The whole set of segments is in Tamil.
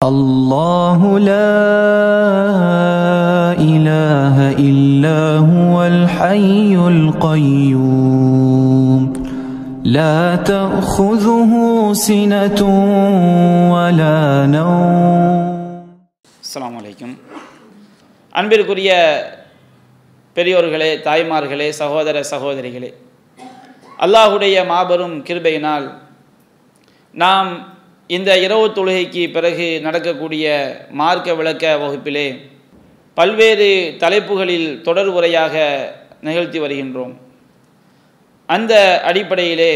الله لا إله إلا هو الحي القيوم لا تأخذه سنة ولا نوم அஸ்ஸலாமு அலைக்கும் அன்பிற்குரிய பெரியோர்களே தாய்மார்களே சகோதர சகோதரிகளே அல்லாஹுடைய மாபெரும் கிருபையினால் நாம் இந்த இரவு தொழுகைக்கு பிறகு நடக்கக்கூடிய மார்க்க விளக்க வகுப்பிலே பல்வேறு தலைப்புகளில் தொடர் உரையாக நிகழ்த்தி வருகின்றோம் அந்த அடிப்படையிலே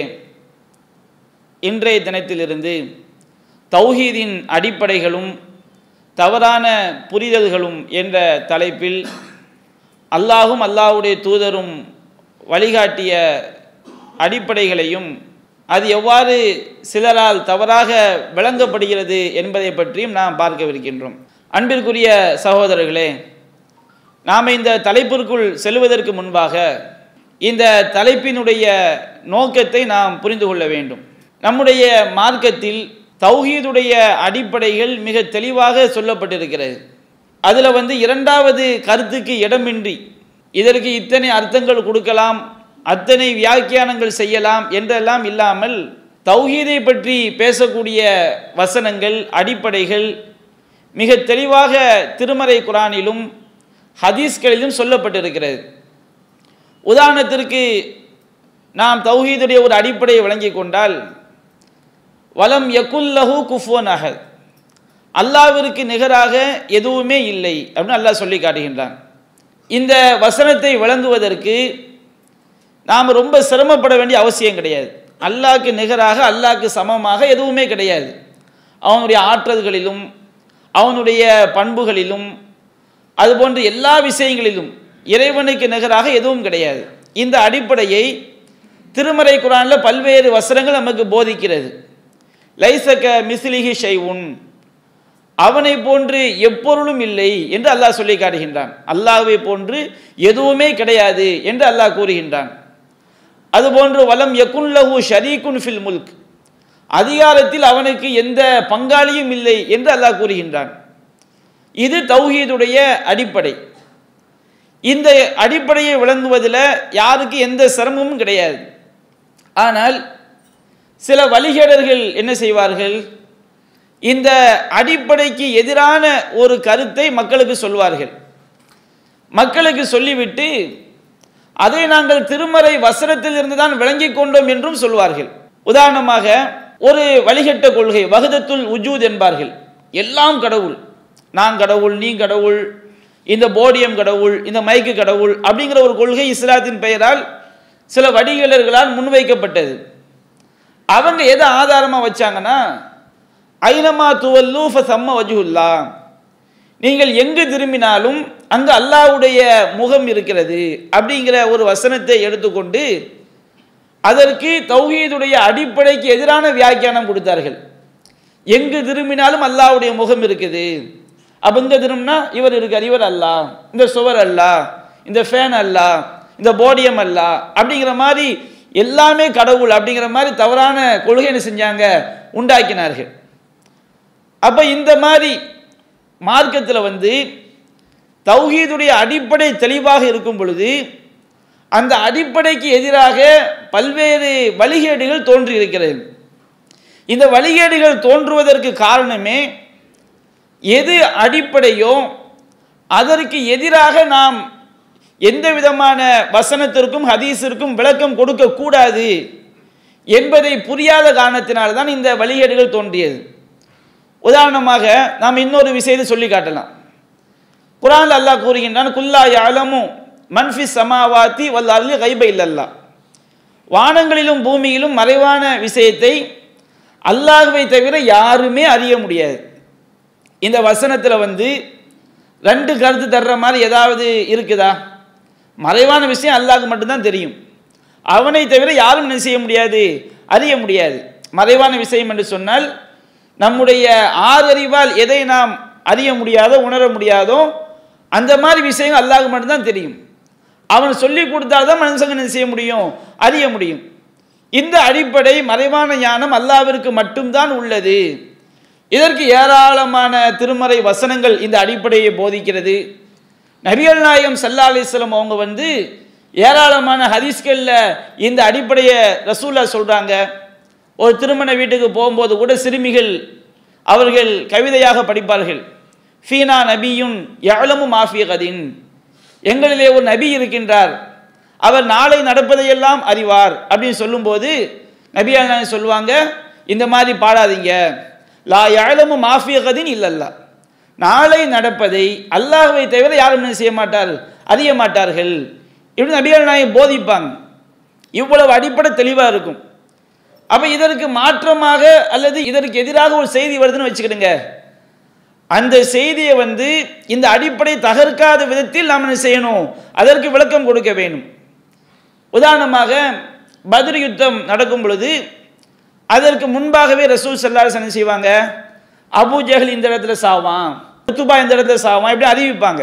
இன்றைய தினத்திலிருந்து தௌஹீதின் அடிப்படைகளும் தவறான புரிதல்களும் என்ற தலைப்பில் அல்லாஹும் அல்லாஹ்வுடைய தூதரும் வழிகாட்டிய அடிப்படைகளையும் அது எவ்வாறு சிலரால் தவறாக விளங்கப்படுகிறது என்பதை பற்றியும் நாம் பார்க்கவிருக்கின்றோம் அன்பிற்குரிய சகோதரர்களே நாம் இந்த தலைப்பிற்குள் செல்வதற்கு முன்பாக இந்த தலைப்பினுடைய நோக்கத்தை நாம் புரிந்து கொள்ள வேண்டும் நம்முடைய மார்க்கத்தில் தௌஹீதுடைய அடிப்படைகள் மிக தெளிவாக சொல்லப்பட்டிருக்கிறது அதில் வந்து இரண்டாவது கருத்துக்கு இடமின்றி இதற்கு இத்தனை அர்த்தங்கள் கொடுக்கலாம் அத்தனை வியாக்கியானங்கள் செய்யலாம் என்றெல்லாம் இல்லாமல் தௌஹீதை பற்றி பேசக்கூடிய வசனங்கள் அடிப்படைகள் மிக தெளிவாக திருமறை குரானிலும் ஹதீஸ்களிலும் சொல்லப்பட்டிருக்கிறது உதாரணத்திற்கு நாம் தௌஹீதுடைய ஒரு அடிப்படையை வழங்கி கொண்டால் வலம் யகுல்லஹு குஃபோன் அஹத் அல்லாவிற்கு நிகராக எதுவுமே இல்லை அப்படின்னு அல்லாஹ் சொல்லி காட்டுகின்றான் இந்த வசனத்தை விளங்குவதற்கு நாம் ரொம்ப சிரமப்பட வேண்டிய அவசியம் கிடையாது அல்லாஹ்க்கு நிகராக அல்லாஹ்க்கு சமமாக எதுவுமே கிடையாது அவனுடைய ஆற்றல்களிலும் அவனுடைய பண்புகளிலும் அதுபோன்று எல்லா விஷயங்களிலும் இறைவனுக்கு நிகராக எதுவும் கிடையாது இந்த அடிப்படையை திருமறை குரானில் பல்வேறு வசனங்கள் நமக்கு போதிக்கிறது லைசக மிஸ்லிஹி ஷைவுன் அவனை போன்று எப்பொருளும் இல்லை என்று அல்லாஹ் சொல்லி காட்டுகின்றான் அல்லாஹ்வை போன்று எதுவுமே கிடையாது என்று அல்லாஹ் கூறுகின்றான் அதுபோன்று வலம் யகுன்லஹு ஷரீகுன் ஃபில் முல்க் அதிகாரத்தில் அவனுக்கு எந்த பங்காளியும் இல்லை என்று அல்லாஹ் கூறுகின்றான் இது தௌஹீதுடைய அடிப்படை இந்த அடிப்படையை விளங்குவதில் யாருக்கு எந்த சிரமமும் கிடையாது ஆனால் சில வழிகேடர்கள் என்ன செய்வார்கள் இந்த அடிப்படைக்கு எதிரான ஒரு கருத்தை மக்களுக்கு சொல்வார்கள் மக்களுக்கு சொல்லிவிட்டு அதை நாங்கள் திருமறை வசனத்தில் இருந்து தான் விளங்கிக் கொண்டோம் என்றும் சொல்வார்கள் உதாரணமாக ஒரு வழிகட்ட கொள்கை வகுதத்துல் உஜூத் என்பார்கள் எல்லாம் கடவுள் நான் கடவுள் நீ கடவுள் இந்த போடியம் கடவுள் இந்த மைக்கு கடவுள் அப்படிங்கிற ஒரு கொள்கை இஸ்லாத்தின் பெயரால் சில வடிகளர்களால் முன்வைக்கப்பட்டது அவங்க எதை ஆதாரமாக வச்சாங்கன்னா ஐனமா துவல்லூ சம்ம வஜுல்லா நீங்கள் எங்கு திரும்பினாலும் அங்கு அல்லாவுடைய முகம் இருக்கிறது அப்படிங்கிற ஒரு வசனத்தை எடுத்துக்கொண்டு அதற்கு தௌஹீதுடைய அடிப்படைக்கு எதிரான வியாக்கியானம் கொடுத்தார்கள் எங்கு திரும்பினாலும் அல்லாவுடைய முகம் இருக்குது அப்போ இங்கே திரும்பினா இவர் இருக்கார் இவர் அல்லா இந்த சுவர் அல்லா இந்த ஃபேன் அல்லா இந்த போடியம் அல்லா அப்படிங்கிற மாதிரி எல்லாமே கடவுள் அப்படிங்கிற மாதிரி தவறான கொள்கை என்ன செஞ்சாங்க உண்டாக்கினார்கள் அப்போ இந்த மாதிரி மார்க்கத்தில் வந்து தௌஹீதுடைய அடிப்படை தெளிவாக இருக்கும் பொழுது அந்த அடிப்படைக்கு எதிராக பல்வேறு வழிகேடுகள் தோன்றியிருக்கிறது இந்த வழிகேடுகள் தோன்றுவதற்கு காரணமே எது அடிப்படையோ அதற்கு எதிராக நாம் எந்த விதமான வசனத்திற்கும் ஹதீஸிற்கும் விளக்கம் கொடுக்கக்கூடாது என்பதை புரியாத காரணத்தினால்தான் இந்த வழிகேடுகள் தோன்றியது உதாரணமாக நாம் இன்னொரு விஷயத்தை சொல்லி காட்டலாம் குரான் அல்லாஹ் கூறுகின்றான் குல்லா யாலமும் மன்ஃபி சமாவாத்தி வல்ல அல்லு கைப இல்லல்லா வானங்களிலும் பூமியிலும் மறைவான விஷயத்தை அல்லாஹுவை தவிர யாருமே அறிய முடியாது இந்த வசனத்தில் வந்து ரெண்டு கருத்து தர்ற மாதிரி ஏதாவது இருக்குதா மறைவான விஷயம் அல்லாஹ்க்கு மட்டும்தான் தெரியும் அவனை தவிர யாரும் என்ன செய்ய முடியாது அறிய முடியாது மறைவான விஷயம் என்று சொன்னால் நம்முடைய ஆறறிவால் எதை நாம் அறிய முடியாதோ உணர முடியாதோ அந்த மாதிரி விஷயம் அல்லாஹ் மட்டும்தான் தெரியும் அவன் சொல்லி கொடுத்தால்தான் மனுஷங்க என்ன செய்ய முடியும் அறிய முடியும் இந்த அடிப்படை மறைவான ஞானம் அல்லாவிற்கு மட்டும்தான் உள்ளது இதற்கு ஏராளமான திருமறை வசனங்கள் இந்த அடிப்படையை போதிக்கிறது நபிகள் நாயகம் சல்லா அலிஸ்லம் அவங்க வந்து ஏராளமான ஹதீஸ்களில் இந்த அடிப்படையை ரசூல்லா சொல்கிறாங்க ஒரு திருமண வீட்டுக்கு போகும்போது கூட சிறுமிகள் அவர்கள் கவிதையாக படிப்பார்கள் ஃபீனா நபியும் எவ்வளமும் மாஃபிய கதின் எங்களிலே ஒரு நபி இருக்கின்றார் அவர் நாளை நடப்பதையெல்லாம் அறிவார் அப்படின்னு சொல்லும்போது நபி அல்லாஹ் சொல்லுவாங்க இந்த மாதிரி பாடாதீங்க லா எழமும் மாஃபிய கதின் இல்லல்லா நாளை நடப்பதை அல்லாஹ்வை தவிர யாரும் என்ன செய்ய மாட்டார் அறிய மாட்டார்கள் இப்படி நபிகள் நாயகம் போதிப்பாங்க இவ்வளவு அடிப்படை தெளிவாக இருக்கும் அப்போ இதற்கு மாற்றமாக அல்லது இதற்கு எதிராக ஒரு செய்தி வருதுன்னு வச்சுக்கிடுங்க அந்த செய்தியை வந்து இந்த அடிப்படை தகர்க்காத விதத்தில் நாம் என்ன செய்யணும் அதற்கு விளக்கம் கொடுக்க வேண்டும் உதாரணமாக பத்ர் யுத்தம் நடக்கும் பொழுது அதற்கு முன்பாகவே ரசூல் சல்லாஸ் என்ன செய்வாங்க அபு ஜஹல் இந்த இடத்துல சாவான் குத்துபா இந்த இடத்துல சாவான் இப்படி அறிவிப்பாங்க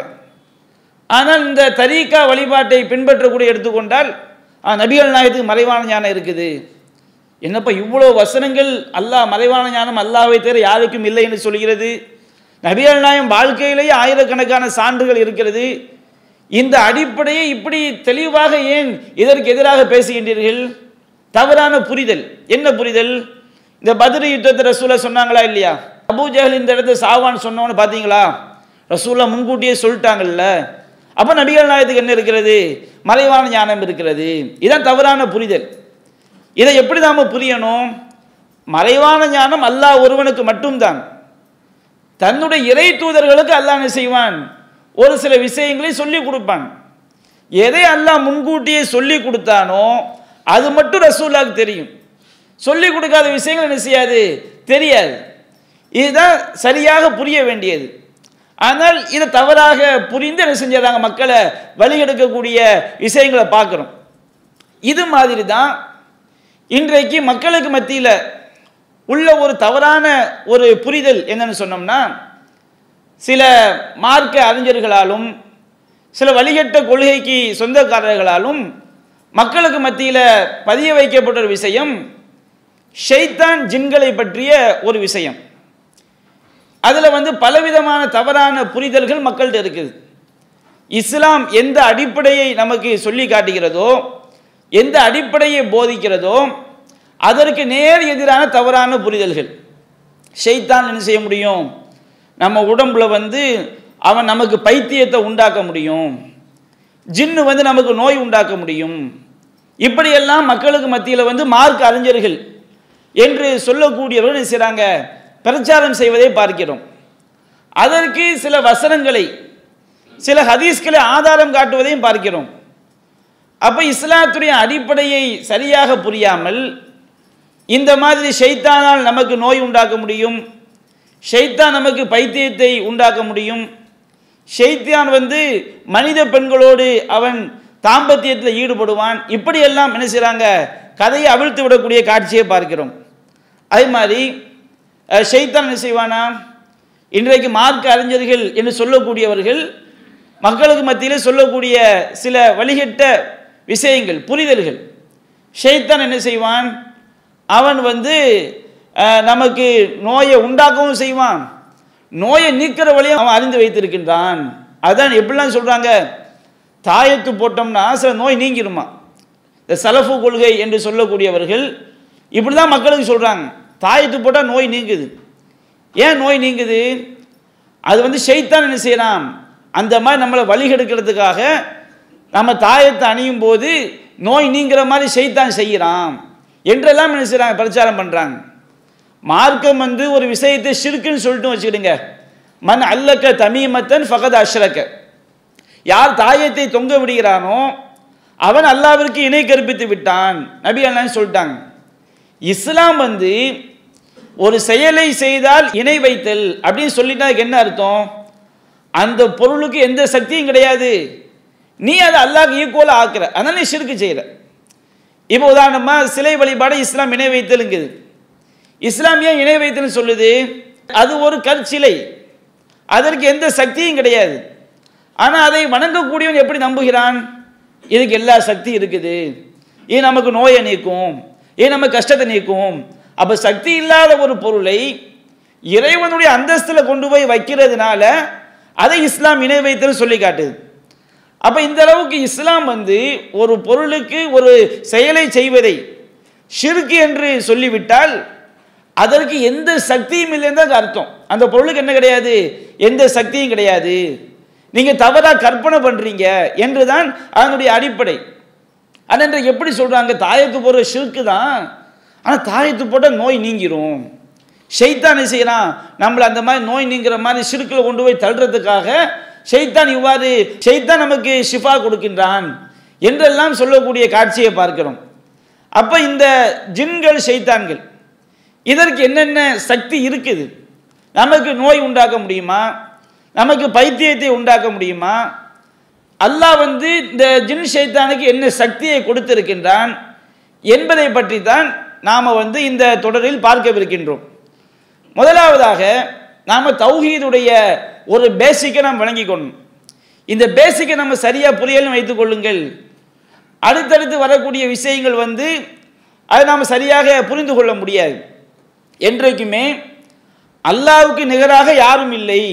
ஆனால் இந்த தரீக்கா வழிபாட்டை பின்பற்றக்கூடிய எடுத்துக்கொண்டால் ஆ, நபிகள் நாயகத்துக்கு மறைவான ஞானம் இருக்குது என்னப்பா இவ்வளோ வசனங்கள் அல்லாஹ் மறைவான ஞானம் அல்லாஹ்வை தவிர யாருக்கும் இல்லை என்று சொல்கிறது நபிகள் நாயம் வாழ்க்கையிலேயே ஆயிரக்கணக்கான சான்றுகள் இருக்கிறது இந்த அடிப்படையை இப்படி தெளிவாக ஏன் இதற்கு எதிராக பேசுகின்றீர்கள் தவறான புரிதல் என்ன புரிதல் இந்த பத்ரி யுத்தத்தை ரசூலா சொன்னாங்களா இல்லையா அபூ ஜஹல் இந்த இடத்துல சாவான்னு சொன்னவன்னு பார்த்தீங்களா ரசூலா முன்கூட்டியே சொல்லிட்டாங்கல்ல அப்போ நபிகள் நாயத்துக்கு என்ன இருக்கிறது மறைவான ஞானம் இருக்கிறது இதான் தவறான புரிதல் இதை எப்படி நாம புரியணும் மறைவான ஞானம் அல்லாஹ் ஒருவனுக்கு மட்டும்தான் தன்னுடைய இறை தூதர்களுக்கு அல்லாஹ் என்ன செய்வான் ஒரு சில விஷயங்களை சொல்லி கொடுப்பான் எதை அல்லாஹ் முன்கூட்டியே சொல்லி கொடுத்தானோ அது மட்டும் ரசூல்லாவுக்கு தெரியும் சொல்லி கொடுக்காத விஷயங்கள் என்ன செய்யாது தெரியாது இதுதான் சரியாக புரிய வேண்டியது ஆனால் இதை தவறாக புரிந்து என்ன செஞ்சிடறாங்க மக்களை வழிகெடுக்கக்கூடிய விஷயங்களை பார்க்குறோம் இது மாதிரி தான் இன்றைக்கு மக்களுக்கு மத்தியில் உள்ள ஒரு தவறான ஒரு புரிதல் என்னன்னு சொன்னோம்னா சில மார்க்க அறிஞர்களாலும் சில வழிகட்ட கொள்கைக்கு சொந்தக்காரர்களாலும் மக்களுக்கு மத்தியில் பதிய வைக்கப்பட்ட ஒரு விஷயம் ஷைத்தான் ஜின்களை பற்றிய ஒரு விஷயம் அதில் வந்து பலவிதமான தவறான புரிதல்கள் மக்கள்கிட்ட இருக்குது இஸ்லாம் எந்த அடிப்படையை நமக்கு சொல்லி காட்டுகிறதோ எந்த அடிப்படையை போதிக்கிறதோ அதற்கு நேர் எதிரான தவறான புரிதல்கள் ஷைத்தான் என்ன செய்ய முடியும் நம்ம உடம்புல வந்து அவன் நமக்கு பைத்தியத்தை உண்டாக்க முடியும் ஜின்னு வந்து நமக்கு நோய் உண்டாக்க முடியும் இப்படியெல்லாம் மக்களுக்கு மத்தியில் வந்து மார்க் அறிஞர்கள் என்று சொல்லக்கூடியவர்கள் என்ன செய்கிறாங்க பிரச்சாரம் செய்வதை பார்க்கிறோம் அதற்கு சில வசனங்களை சில ஹதீஸ்களை ஆதாரம் காட்டுவதையும் பார்க்கிறோம் அப்போ இஸ்லாத்துடைய அடிப்படையை சரியாக புரியாமல் இந்த மாதிரி ஷைத்தானால் நமக்கு நோய் உண்டாக்க முடியும் ஷைத்தான் நமக்கு பைத்தியத்தை உண்டாக்க முடியும் ஷைத்தான் வந்து மனித பெண்களோடு அவன் தாம்பத்தியத்தில் ஈடுபடுவான் இப்படியெல்லாம் என்ன செய்கிறாங்க கதையை அவிழ்த்து விடக்கூடிய காட்சியை பார்க்கிறோம் அதே மாதிரி அஹ், ஷைத்தான் என்ன செய்வானா இன்றைக்கு மார்க்க அறிஞர்கள் என்று சொல்லக்கூடியவர்கள் மக்களுக்கு மத்தியில் சொல்லக்கூடிய சில வழிகட்ட விஷயங்கள் புரிதல்கள் ஷைத்தான் என்ன செய்வான் அவன் வந்து அஹ், நமக்கு நோயை உண்டாக்கவும் செய்வான் நோயை நீக்கிற வழியை அவன் அறிந்து வைத்திருக்கின்றான் அதான் எப்படிலாம் சொல்கிறாங்க தாயத்து போட்டோம்னா சில நோய் நீங்கிருமா இந்த சலஃபு கொள்கை என்று சொல்லக்கூடியவர்கள் இப்படி தான் மக்களுக்கு சொல்கிறாங்க தாயத்து போட்டால் நோய் நீங்குது ஏன் நோய் நீங்குது அது வந்து ஷைத்தான் என்ன செய்யலாம் அந்த மாதிரி நம்மளை வழிகெடுக்கிறதுக்காக நம்ம தாயத்தை அணியும் போது நோய் நீங்கிற மாதிரி ஷைத்தான் செய்கிறான் என்றெல்லாம் என்ன செய்கிறாங்க பிரச்சாரம் பண்ணுறாங்க மார்க்கம் வந்து ஒரு விஷயத்தை ஷிர்க்குன்னு சொல்லிட்டு வச்சுக்கிடுங்க மன் அல்லக்க தமீமத்தன் ஃபகத் அஷ்ரக்க யார் தாயத்தை தொங்க விடுகிறானோ அவன் அல்லாவிற்கு இணை கற்பித்து விட்டான் நபி அல்லான்னு சொல்லிட்டாங்க இஸ்லாம் வந்து ஒரு செயலை செய்தால் இணை வைத்தல் அப்படின்னு சொல்லிட்டா அதுக்கு என்ன அர்த்தம் அந்த பொருளுக்கு எந்த சக்தியும் கிடையாது நீ அதை அல்லாஹ்க்கு ஈக்குவலாக ஆக்குற அதனால நீ ஷிர்க்கு செய்கிற இப்போ உதாரணமாக சிலை வழிபாடு இஸ்லாம் இணை வைத்தலுங்குது இஸ்லாம் ஏன் இணை வைத்தல்னு சொல்லுது அது ஒரு கற்சிலை அதற்கு எந்த சக்தியும் கிடையாது ஆனால் அதை வணங்கக்கூடியவன் எப்படி நம்புகிறான் இதுக்கு எல்லா சக்தி இருக்குது இது நமக்கு நோயை நீக்கும் இது நம்ம கஷ்டத்தை நீக்கும் அப்போ சக்தி இல்லாத ஒரு பொருளை இறைவனுடைய அந்தஸ்துல கொண்டு போய் வைக்கிறதுனால அதை இஸ்லாம் இணை வைத்தல் சொல்லி காட்டுது அப்ப இந்த அளவுக்கு இஸ்லாம் வந்து ஒரு பொருளுக்கு ஒரு செயலை செய்வதை ஷிர்க் என்று சொல்லிவிட்டால் அதற்கு எந்த சக்தியும் இல்லைன்னு தான் அர்த்தம் அந்த பொருளுக்கு என்ன கிடையாது எந்த சக்தியும் கிடையாது நீங்க தவறா கற்பனை பண்றீங்க என்றுதான் அதனுடைய அடிப்படை ஆனால் இன்றைக்கு எப்படி சொல்றாங்க தாயத்து போடுற ஷிர்க்கு தான் ஆனால் தாயத்து போட்டால் நோய் நீங்கிரும் ஷைத்தான் என்ன செய்யறான் நம்மளை அந்த மாதிரி நோய் நீங்கிற மாதிரி சிறுக்கில் கொண்டு போய் தள்ளுறதுக்காக ஷைத்தான் இவ்வாறு ஷைத்தான் நமக்கு ஷிஃபா கொடுக்கின்றான் என்றெல்லாம் சொல்லக்கூடிய காட்சியை பார்க்கிறோம் அப்ப இந்த ஜின்கள் ஷைத்தான்கள் இதற்கு என்னென்ன சக்தி இருக்குது நமக்கு நோய் உண்டாக்க முடியுமா நமக்கு பைத்தியத்தை உண்டாக்க முடியுமா அல்லாஹ் வந்து இந்த ஜின் ஷைத்தானுக்கு என்ன சக்தியை கொடுத்திருக்கின்றான் என்பதை பற்றி தான் நாம் வந்து இந்த தொடரில் பார்க்கவிருக்கின்றோம் முதலாவதாக நாம் தௌஹீதுடைய ஒரு பேசிக்கை நாம் வழங்கிக் கொள்ளணும் இந்த பேசிக்கை நம்ம சரியாக புரியலும் வைத்துக் கொள்ளுங்கள் அடுத்தடுத்து வரக்கூடிய விஷயங்கள் வந்து அதை நாம் சரியாக புரிந்து கொள்ள முடியாது என்றைக்குமே அல்லாவுக்கு நிகராக யாரும் இல்லை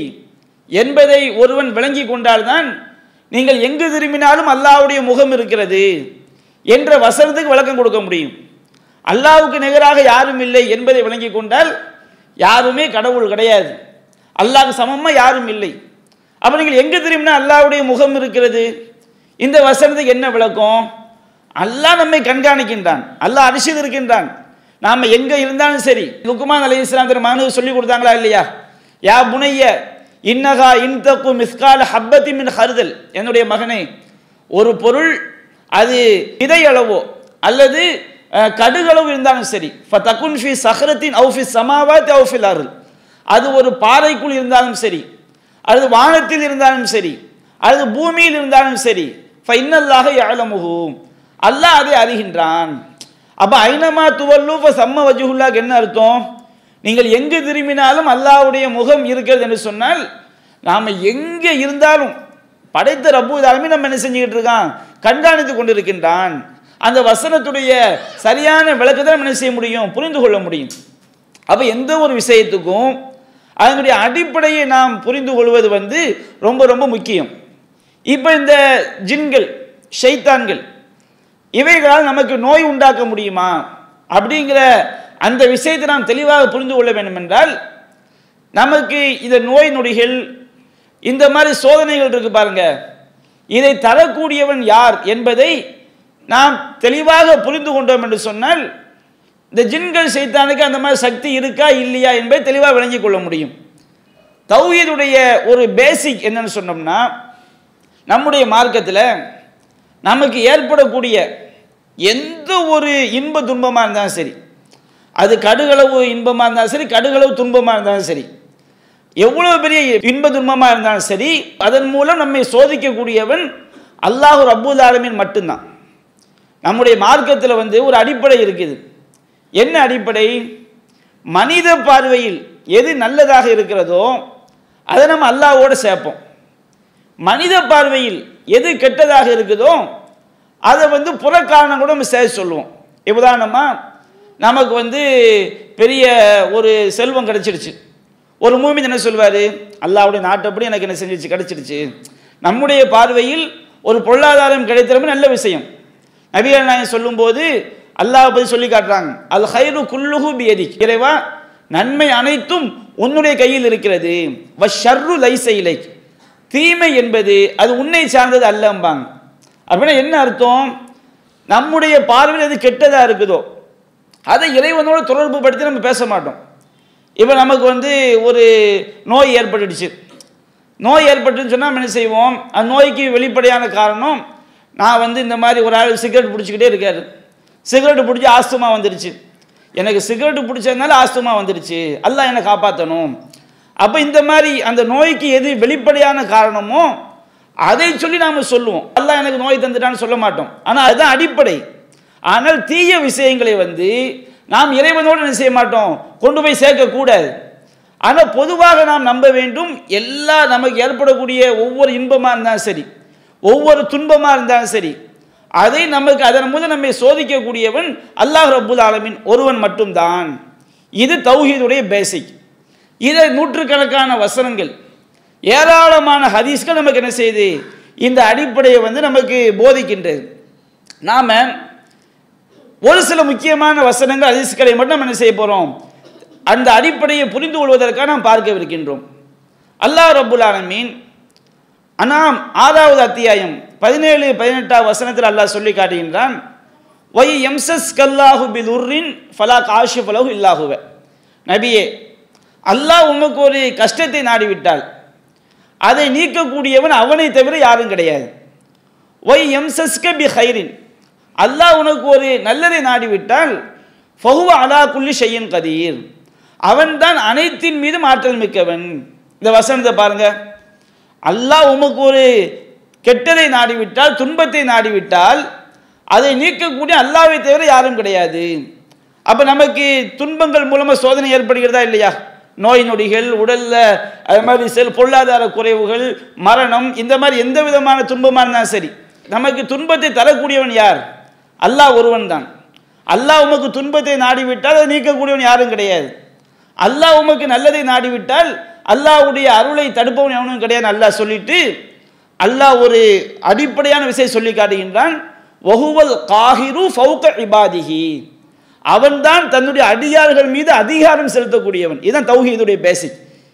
என்பதை ஒருவன் விளங்கி கொண்டால்தான் நீங்கள் எங்கு திரும்பினாலும் அல்லாவுடைய முகம் இருக்கிறது என்ற வசனத்துக்கு விளக்கம் கொடுக்க முடியும் அல்லாவுக்கு நிகராக யாரும் இல்லை என்பதை விளங்கி கொண்டால் யாருமே கடவுள் கிடையாது அல்லாஹ் சமமாக யாரும் இல்லை அப்போ நீங்கள் எங்கே திரும்பினா அல்லாவுடைய முகம் இருக்கிறது இந்த வசனத்துக்கு என்ன விளக்கம் அல்லாஹ் நம்மை கண்காணிக்கின்றான் அல்லாஹ் அரிசியில் இருக்கின்றான் நாம் எங்கே இருந்தாலும் சரி லுக்குமான் அலி இஸ்லாம் திரு மகனுக்கு சொல்லி கொடுத்தாங்களா இல்லையா யா புனைய இன்னகா இன்தக்கு மிஸ்கால் ஹப்பத்தி மின் ஹருதல் என்னுடைய மகனே ஒரு பொருள் அது விதை அளவோ அல்லது அஹ், கடுகளவு இருந்தாலும் சரி தகுன் ஃபி சஹரத்தின் அவுஃபி சமாவாத் அவுஃபில் அருள் அது ஒரு பாறைக்குள் இருந்தாலும் சரி அல்லது வானத்தில் இருந்தாலும் சரி அல்லது பூமியில் இருந்தாலும் சரி ஃபைனல்லாக யாழமுகு அல்லாஹ் அதை அறிகின்றான் அப்ப ஐனமா துவல்லு ஃப சம்ம வஜுகுல்லாக்கு என்ன அர்த்தம் நீங்கள் எங்கு திரும்பினாலும் அல்லாஹ்வுடைய முகம் இருக்கிறது என்று சொன்னால் நாம எங்கே இருந்தாலும் படைத்த ரப்பு தாலுமே நம்ம என்ன செஞ்சுக்கிட்டு இருக்கான் கண்காணித்து கொண்டிருக்கின்றான் அந்த வசனத்துடைய சரியான விளக்கத்தை நம்ம என்ன செய்ய முடியும் புரிந்து கொள்ள முடியும் அப்ப எந்த ஒரு விஷயத்துக்கும் அதனுடைய அடிப்படையை நாம் புரிந்து கொள்வது வந்து ரொம்ப ரொம்ப முக்கியம் இப்போ இந்த ஜின்கள் ஷைத்தான்கள் இவைகளால் நமக்கு நோய் உண்டாக்க முடியுமா அப்படிங்கிற அந்த விஷயத்தை நாம் தெளிவாக புரிந்து கொள்ள வேண்டும் என்றால் நமக்கு இந்த நோய் நொடிகள் இந்த மாதிரி சோதனைகள் இருக்கு பாருங்க இதை தரக்கூடியவன் யார் என்பதை நாம் தெளிவாக புரிந்து கொண்டோம் என்று சொன்னால் இந்த ஜின்கள் சைத்தானுக்கு அந்த மாதிரி சக்தி இருக்கா இல்லையா என்பதை தெளிவாக விளங்கிக் கொள்ள முடியும் தௌஹீதுடைய ஒரு பேசிக் என்னன்னு சொன்னோம்னா நம்முடைய மார்க்கத்தில் நமக்கு ஏற்படக்கூடிய எந்த ஒரு இன்ப துன்பமாக இருந்தாலும் சரி அது கடுகளவு இன்பமாக இருந்தாலும் சரி கடுகளவு துன்பமாக இருந்தாலும் சரி எவ்வளவு பெரிய இன்ப துன்பமாக இருந்தாலும் சரி அதன் மூலம் நம்மை சோதிக்கக்கூடியவன் அல்லாஹு ரப்பூல் ஆலமீன் மட்டும்தான் நம்முடைய மார்க்கத்தில் வந்து ஒரு அடிப்படை இருக்குது என்ன அடிப்படை மனித பார்வையில் எது நல்லதாக இருக்கிறதோ அதை நம்ம அல்லாஹ்வோட சேர்ப்போம் மனித பார்வையில் எது கெட்டதாக இருக்குதோ அதை வந்து புறக்காரணம் கூட நம்ம சேர்த்து சொல்லுவோம் உதாரணமா நமக்கு வந்து பெரிய ஒரு செல்வம் கிடைச்சிடுச்சு ஒரு மூமின் என்ன சொல்வார் அல்லாவுடைய நாட்டப்படி எனக்கு என்ன செஞ்சிச்சு கிடைச்சிடுச்சு நம்முடைய பார்வையில் ஒரு பொருளாதாரம் கிடைத்திறமே நல்ல விஷயம் நபிகள் நாயகம் சொல்லும்போது அல்லாஹ் பற்றி சொல்லி காட்டுறாங்க அல் ஹைரு குல்லுஹு பியதி இறைவா நன்மை அனைத்தும் உன்னுடைய கையில் இருக்கிறது வ ஷர்ரு லைச இலை தீமை என்பது அது உன்னை சார்ந்தது அல்லம்பாங்க அப்படின்னா என்ன அர்த்தம் நம்முடைய பார்வையில் எது கெட்டதாக இருக்குதோ அதை இறைவனோட தொடர்பு படுத்தி நம்ம பேச மாட்டோம் இப்போ நமக்கு வந்து ஒரு நோய் ஏற்பட்டுடுச்சு நோய் ஏற்பட்டுன்னு சொன்னால் நம்ம என்ன செய்வோம் அந்த நோய்க்கு வெளிப்படையான காரணம் நான் வந்து இந்த மாதிரி ஒரு ஆள் சிகரெட் பிடிச்சிக்கிட்டே இருக்காரு சிகரெட் பிடிச்சி ஆஸ்துமா வந்துடுச்சு எனக்கு சிகரெட் பிடிச்சதுனால ஆஸ்துமா வந்துடுச்சு அல்லாஹ் என்னை காப்பாற்றணும் அப்போ இந்த மாதிரி அந்த நோய்க்கு எது வெளிப்படையான காரணமோ அதை சொல்லி நாம் சொல்லுவோம் அல்லாஹ் எனக்கு நோய் தந்துட்டான்னு சொல்ல மாட்டோம் ஆனால் அதுதான் அடிப்படை ஆனால் தீய விஷயங்களை வந்து நாம் இறைவனோடு என்ன செய்ய மாட்டோம் கொண்டு போய் சேர்க்கக்கூடாது ஆனால் பொதுவாக நாம் நம்ப வேண்டும் எல்லா நமக்கு ஏற்படக்கூடிய ஒவ்வொரு இன்பமாக இருந்தாலும் சரி ஒவ்வொரு துன்பமாக இருந்தாலும் சரி அதை நமக்கு அதன் மூலம் நம்மை சோதிக்கக்கூடியவன் அல்லாஹ் ரப்புல் ஆலமீன் ஒருவன் மட்டும்தான் இது தௌஹீதுடைய பேசிக் இதை நூற்றுக்கணக்கான வசனங்கள் ஏராளமான ஹதீஸ்கள் நமக்கு என்ன செய்யுது இந்த அடிப்படையை வந்து நமக்கு போதிக்கின்றது நாம ஒரு சில முக்கியமான வசனங்கள் ஹதீஸ்களை மட்டும் நம்ம என்ன செய்ய போறோம் அந்த அடிப்படையை புரிந்து கொள்வதற்காக நாம் பார்க்கவிருக்கின்றோம் அல்லாஹ் ரப்புல் ஆலமீன் அனாம் ஆறாவது அத்தியாயம் பதினேழு பதினெட்டாவது வசனத்தில் அல்லாஹ் சொல்லி காட்டுகின்றான் ஒய் எம்சஸ் கல்லாஹு பில் உர்ரின் ஃபலா காஷு ஃபலஹு இல்லாஹுவ நபியே அல்லாஹ் உமக்கு ஒரு கஷ்டத்தை நாடிவிட்டால் அதை நீக்கக்கூடியவன் அவனை தவிர யாரும் கிடையாது ஒய் எம்சஸ்க பி ஹைரின் அல்லாஹ் உனக்கு ஒரு நல்லதை நாடிவிட்டால் ஃபஹுவ அலா குல்லி ஷையன் கதீர் அவன்தான் அனைத்தின் மீதும் ஆற்றல் மிக்கவன் இந்த வசனத்தை பாருங்க அல்லாஹ் உமக்கு ஒரு கெட்டதை நாடிவிட்டால் துன்பத்தை நாடிவிட்டால் அதை நீக்கக்கூடிய அல்லாவை தவிர யாரும் கிடையாது அப்போ நமக்கு துன்பங்கள் மூலமாக சோதனை ஏற்படுகிறதா இல்லையா நோய் நொடிகள் உடல்ல அது மாதிரி செல் பொருளாதார குறைவுகள் மரணம் இந்த மாதிரி எந்த விதமான துன்பமாக இருந்தாலும் சரி நமக்கு துன்பத்தை தரக்கூடியவன் யார் அல்லாஹ் ஒருவன் தான் அல்லாஹ் உமக்கு துன்பத்தை நாடிவிட்டால் அதை நீக்கக்கூடியவன் யாரும் கிடையாது அல்லாஹ் உமக்கு நல்லதை நாடிவிட்டால் அல்லாஹ்வுடைய அருளை தடுப்பவன் எவனும் கிடையாது அல்லாஹ் சொல்லிட்டு அல்லாஹ் ஒரு அடிப்படையான விஷயம் சொல்லி காட்டுகின்றான் வஹுவல் காஹிரு ஃபௌக இபாதிஹி அவன்தான் தன்னுடைய அடியார்கள் மீது அதிகாரம் செலுத்தக்கூடியவன் இதுதான் தௌஹீதுடைய பேசிக்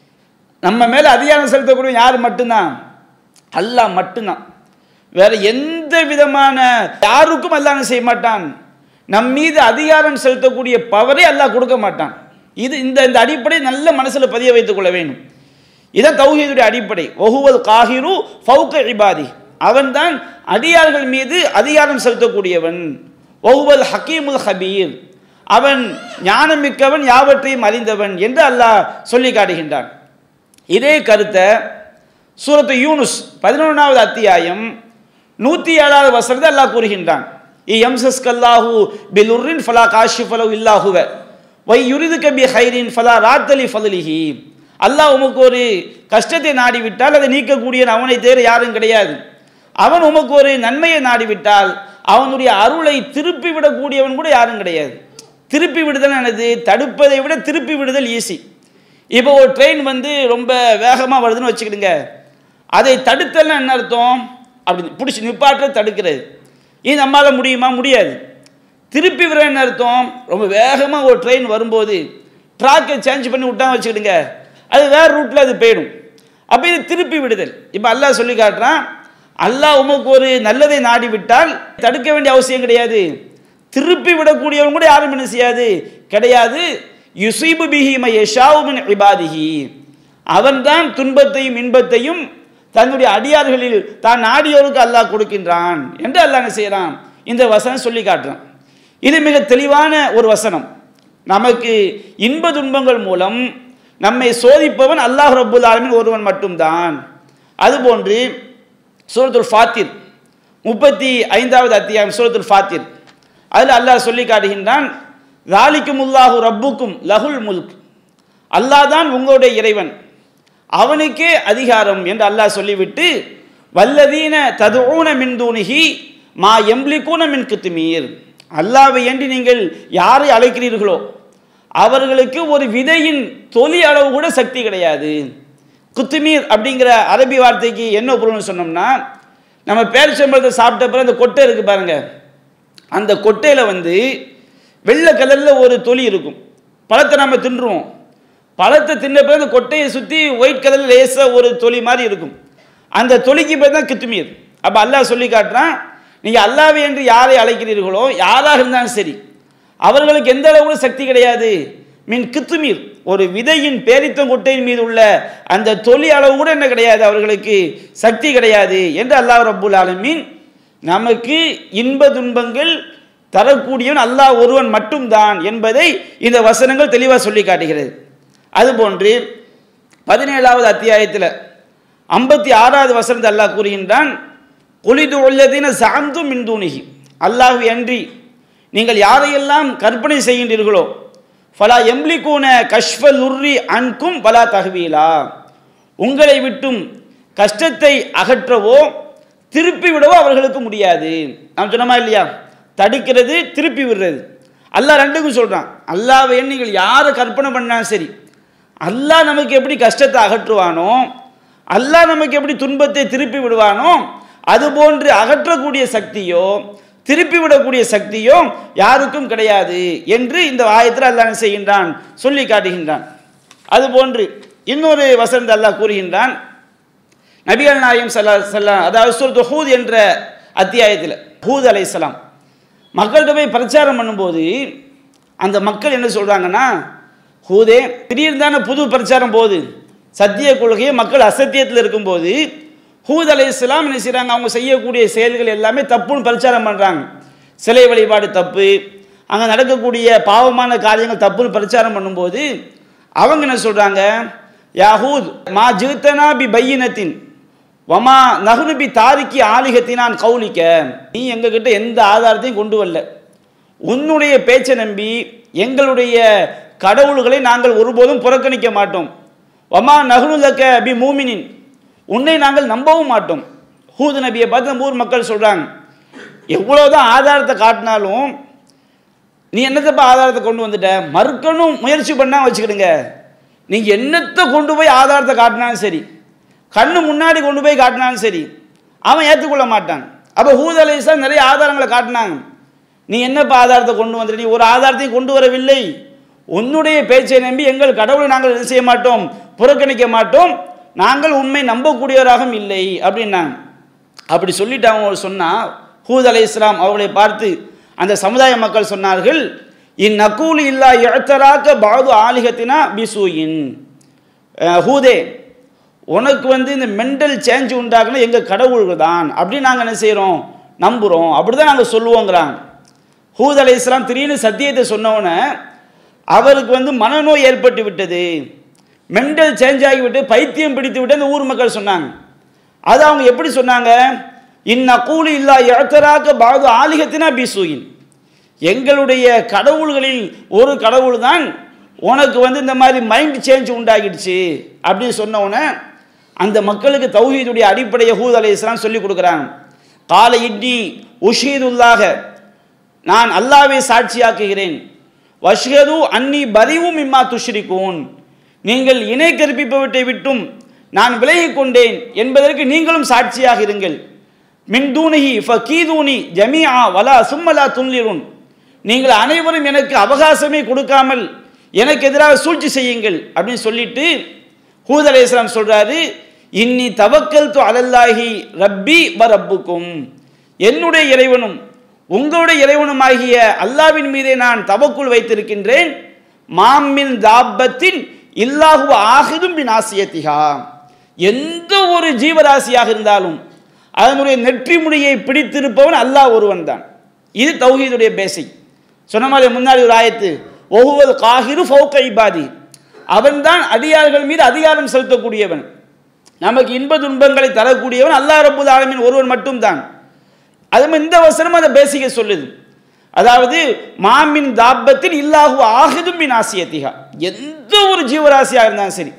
நம்ம மேல அதிகாரம் செலுத்தக்கூடியவன் யார் மட்டும்தான் அல்லாஹ் மட்டும்தான் வேற எந்த விதமான யாருக்கும் அல்லாஹ் என்ன செய்ய மாட்டான் நம் மீது அதிகாரம் செலுத்தக்கூடிய பவரை அல்லாஹ் கொடுக்க மாட்டான் இது இந்த இந்த அடிப்படை நல்ல மனசுல பதிய வைத்துக் கொள்ள வேண்டும் இதான் தௌஹீதுடைய அடிப்படை ஒஹுவல் காஹிரு ஃபௌக இபாதி அவன்தான் அடியார்கள் மீது அதிகாரம் செலுத்தக்கூடியவன் ஒஹுவல் ஹக்கீமுல் ஹபீர் அவன் ஞானமிக்கவன் யாவற்றையும் அறிந்தவன் என்று அல்லாஹ் சொல்லி காட்டுகின்றான் இதே கருத்தை சூரத்து யூனுஸ் பதினொன்றாவது அத்தியாயம் நூற்றி ஏழாவது வசனத்தை அல்லாஹ் கூறுகின்றான் இ எம்சஸ் கல்லாஹு பில் உர்ரின் ஃபலா காஷி ஃபலவு இல்லாஹுவ வை யுரிது கபி ஹைரின் ஃபலா ராத்தலி ஃபதலிஹி அல்லாஹ் உமக்கு ஒரு கஷ்டத்தை நாடிவிட்டால் அதை நீக்கக்கூடிய அவனை தேர் யாரும் கிடையாது அவன் உமக்கு ஒரு நன்மையை நாடிவிட்டால் அவனுடைய அருளை திருப்பி விடக்கூடியவன் கூட யாரும் கிடையாது திருப்பி விடுதல் என்னது தடுப்பதை விட திருப்பி விடுதல் ஈஸி இப்போ ஒரு ட்ரெயின் வந்து ரொம்ப வேகமாக வருதுன்னு வச்சுக்கிடுங்க அதை தடுத்தல்னா என்ன அர்த்தம் அப்படி பிடிச்சி நிப்பாட்ட தடுக்கிறது இது நம்மளால் முடியுமா முடியாது திருப்பி விட என்ன அர்த்தம் ரொம்ப வேகமாக ஒரு ட்ரெயின் வரும்போது ட்ராக்கை சேஞ்ச் பண்ணி விட்டாங்க வச்சுக்கிடுங்க அது வேறு ரூட்டில் அது போயிடும் அப்போ இது திருப்பி விடுதல் இப்போ அல்லாஹ் சொல்லி காட்டுறான் அல்லாஹ் உமக்கு ஒரு நல்லதை நாடி விட்டால் தடுக்க வேண்டிய அவசியம் கிடையாது திருப்பி விடக்கூடியவன் கூட யாரும் என்ன செய்யாது கிடையாது யுசீபு பிஹிம யஷாவுமின் இபாதிஹி அவன்தான் துன்பத்தையும் இன்பத்தையும் தன்னுடைய அடியார்களில் தான் நாடியோருக்கு அல்லாஹ் கொடுக்கின்றான் என்று அல்லாஹ் என்ன செய்யறான் இந்த வசனம் சொல்லி காட்டுறான் இது மிக தெளிவான ஒரு வசனம் நமக்கு இன்ப துன்பங்கள் மூலம் நம்மை சோதிப்பவன் அல்லாஹ் ரப்புல் ஆலமின் ஒருவன் மட்டும்தான் அதுபோன்று சூரத்துல் ஃபாத்திர் முப்பத்தி ஐந்தாவது அத்தியாயம் சூரத்துல் ஃபாத்திர் அதில் அல்லாஹ் சொல்லி காட்டுகின்றான் ராலிக்கும் உல்லாஹு ரப்புக்கும் லகுல் முல்க் அல்லாஹ் தான் உங்களுடைய இறைவன் அவனுக்கே அதிகாரம் என்று அல்லாஹ் சொல்லிவிட்டு வல்லதீன ததுஊன மின் தூணிகி மா எம்லிக்கூன மின் கித்துமீர் அல்லாவை ஏண்டி நீங்கள் யாரை அழைக்கிறீர்களோ அவர்களுக்கு ஒரு விதையின் தொலி அளவு கூட சக்தி கிடையாது குத்துமீர் அப்படிங்கிற அரபி வார்த்தைக்கு என்ன பொருள்னு சொன்னோம்னா நம்ம பேரிச்சம்பழத்தை சாப்பிட்ட பிறகு அந்த கொட்டை இருக்கு பாருங்க அந்த கொட்டையில் வந்து வெள்ளை கலரில் ஒரு தொலி இருக்கும் பழத்தை நம்ம தின்றுவோம் பழத்தை தின்ன பிறகு அந்த கொட்டையை சுற்றி ஒயிட் கலரில் லேசாக ஒரு தொலி மாதிரி இருக்கும் அந்த தொலிக்கு பேர் தான் கித்துமீர் அப்போ அல்லாஹ் சொல்லி காட்டுறான் நீங்கள் அல்லாவை என்று யாரை அழைக்கிறீர்களோ யாராக இருந்தாலும் சரி அவர்களுக்கு எந்த அளவு கூட சக்தி கிடையாது மீன் கித்துமீர் ஒரு விதையின் பேரித்தம் கொட்டையின் மீது உள்ள அந்த தொலி அளவு கூட என்ன கிடையாது அவர்களுக்கு சக்தி கிடையாது என்று அல்லாஹ் ரப்புல் ஆலமீன் நமக்கு இன்ப துன்பங்கள் தரக்கூடியவன் அல்லாஹ் ஒருவன் மட்டும்தான் என்பதை இந்த வசனங்கள் தெளிவாக சொல்லி காட்டுகிறது அதுபோன்று பதினேழாவது அத்தியாயத்தில் ஐம்பத்தி ஆறாவது வசனத்தை அல்லாஹ் கூறுகின்றான் குளிது உள்ளதின சாந்து மின்தூணிகி அல்லாஹ் அன்றி நீங்கள் யாரையெல்லாம் கற்பனை செய்கின்றீர்களோ ஃபலா எம்லிகூன கஷ்ஃபல் உர்ரி அன்கும் பலா தகவீலா உங்களை விட்டும் கஷ்டத்தை அகற்றவோ திருப்பி விடவோ அவர்களுக்கு முடியாது நாம் சொன்னோமா இல்லையா தடுக்கிறது திருப்பி விடுறது அல்லாஹ் ரெண்டுக்கும் சொல்கிறான் அல்லாவை நீங்கள் யாரை கற்பனை பண்ணாலும் சரி அல்லாஹ் நமக்கு எப்படி கஷ்டத்தை அகற்றுவானோ அல்லாஹ் நமக்கு எப்படி துன்பத்தை திருப்பி விடுவானோ அதுபோன்று அகற்றக்கூடிய சக்தியோ திருப்பி விடக்கூடிய சக்தியோ யாருக்கும் கிடையாது என்று இந்த ஆயத்தில் அல்லாஹ் என்ன செய்கின்றான் சொல்லி காட்டுகின்றான் அதுபோன்று இன்னொரு வசந்த அல்லாஹ் கூறுகின்றான் நபிகள் நாயம் சல்லா சல்லா அதாவது சூரத்து ஹூத் என்ற அத்தியாயத்தில் ஹூத் அலைஹிஸ்ஸலாம் மக்கள்கிட்ட போய் பிரச்சாரம் பண்ணும்போது அந்த மக்கள் என்ன சொல்கிறாங்கன்னா ஹூதே திடீர்னு தானே புது பிரச்சாரம் போகுது சத்திய கொள்கையை மக்கள் அசத்தியத்தில் இருக்கும்போது ஹூத் அலைஹிஸ்ஸலாம் என்ன செய்கிறாங்க அவங்க செய்யக்கூடிய செயல்கள் எல்லாமே தப்புன்னு பிரச்சாரம் பண்ணுறாங்க சிலை வழிபாடு தப்பு அங்கே நடக்கக்கூடிய பாவமான காரியங்கள் தப்புன்னு பிரச்சாரம் பண்ணும்போது அவங்க என்ன சொல்கிறாங்க யாஹூத் மா ஜித்தனா பி பையினத்தின் வமா நகுனு பி தாரிக்கி ஆலிகத்தினான் கவுலிக்க நீ எங்ககிட்ட எந்த ஆதாரத்தையும் கொண்டு வரல உன்னுடைய பேச்சை நம்பி எங்களுடைய கடவுள்களை நாங்கள் ஒருபோதும் புறக்கணிக்க மாட்டோம் வமா நகுனு லக்க பி மூமினின் உன்னை நாங்கள் நம்பவும் மாட்டோம் ஹூது நபியை பார்த்து நம்ம ஊர் மக்கள் சொல்கிறாங்க எவ்வளோதான் ஆதாரத்தை காட்டினாலும் நீ என்னத்தப்பா ஆதாரத்தை கொண்டு வந்துட்ட மறுக்கணும் முயற்சி பண்ணா வச்சுக்கிடுங்க நீங்கள் என்னத்தை கொண்டு போய் ஆதாரத்தை காட்டினாலும் சரி கண்ணு முன்னாடி கொண்டு போய் காட்டினாலும் சரி அவன் ஏற்றுக்கொள்ள மாட்டான் அப்போ ஹூத் அலைஹிஸ்ஸலாம் நிறைய ஆதாரங்களை காட்டினாங்க நீ என்னப்பா ஆதாரத்தை கொண்டு வந்துட்ட நீ ஒரு ஆதாரத்தையும் கொண்டு வரவில்லை உன்னுடைய பேச்சை நம்பி எங்கள் கடவுளை நாங்கள் என்ன செய்ய மாட்டோம் புறக்கணிக்க மாட்டோம் நாங்கள் உண்மை நம்பக்கூடியவராகவும் இல்லை அப்படின்னாங்க அப்படி சொல்லிட்டு அவங்க சொன்னா ஹூத் அலை இஸ்லாம் அவர்களை பார்த்து அந்த சமுதாய மக்கள் சொன்னார்கள் இந்நக்கூலி இல்லா எழுத்தராக்க பாது ஆலிகத்தினா பிசூயின் அஹ், ஹூதே உனக்கு வந்து இந்த மென்டல் சேஞ்ச் உண்டாக்குன எங்கள் கடவுள்கள் தான் அப்படின்னு நாங்கள் என்ன செய்கிறோம் நம்புகிறோம் அப்படி தான் நாங்கள் சொல்லுவோங்கிறாங்க ஹூத் அலை இஸ்லாம் திடீர்னு சத்தியத்தை சொன்னவொன்னே அவருக்கு வந்து மனநோய் ஏற்பட்டு விட்டது மென்டல் சேஞ்ச் ஆகிவிட்டு பைத்தியம் பிடித்து விட்டு அந்த ஊர் மக்கள் சொன்னாங்க அது அவங்க எப்படி சொன்னாங்க இந்நக்கூலி இல்லா எழுத்தராக்க பாது ஆலிகத்தினா பிசூயின் எங்களுடைய கடவுள்களில் ஒரு கடவுள் தான் உனக்கு வந்து இந்த மாதிரி மைண்ட் சேஞ்ச் உண்டாகிடுச்சு அப்படின்னு சொன்ன உடனே அந்த மக்களுக்கு தௌஹீதுடைய அடிப்படையை ஹூத் அலை இஸ்லாம் சொல்லி கொடுக்குறாங்க கால இட்னி உஷீதுல்லாக நான் அல்லாவை சாட்சியாக்குகிறேன் வஷ்ஹது அன்னி பரிவும் இம்மா துஷ்ரிகூன் நீங்கள் இணை கற்பிப்பவற்றை விட்டும் நான் விலகிக் கொண்டேன் என்பதற்கு நீங்களும் சாட்சியாக இருங்கள் மின் தூணிஹி ஃபகீதூனி ஜமீஆ வலா சும்மலா துன்லிருன் நீங்கள் அனைவரும் எனக்கு அவகாசமே கொடுக்காமல் எனக்கு எதிராக சூழ்ச்சி செய்யுங்கள் அப்படின்னு சொல்லிட்டு ஹூத் அலைஹிஸ்ஸலாம் சொல்றாரு இன்னி தவக்கல் து அலல்லாஹி ரப்பி வ ரப்புக்கும் என்னுடைய இறைவனும் உங்களுடைய இறைவனுமாகிய அல்லாவின் மீதே நான் தவக்குள் வைத்திருக்கின்றேன் மாமின் தாபத்தின் இல்லாஹு ஆகிதும் பின் ஆசியத்திகா எந்த ஒரு ஜீவராசியாக இருந்தாலும் அதனுடைய நெற்றி முடியை பிடித்திருப்பவன் அல்லாஹ் ஒருவன் தான் இது தௌஹீதுடைய பேசிக் சொன்ன மாதிரி முன்னாடி ஒரு ஆயத்து ஒவ்வொரு காகிரு ஃபௌக்க இபாதி அவன்தான் அடியார்கள் மீது அதிகாரம் செலுத்தக்கூடியவன் நமக்கு இன்ப துன்பங்களை தரக்கூடியவன் அல்லாஹ் ரப்புல் ஆலமீன் ஒருவன் மட்டும்தான் அது மாதிரி இந்த வசனம் அதை பேசிக்க சொல்லுது அதாவது மாமின் தாபத்தில் இல்லாஹு ஆகிதும் மின் ஆசியத்திகா எந்த ஒரு ஜீவராசியாக இருந்தாலும் சரி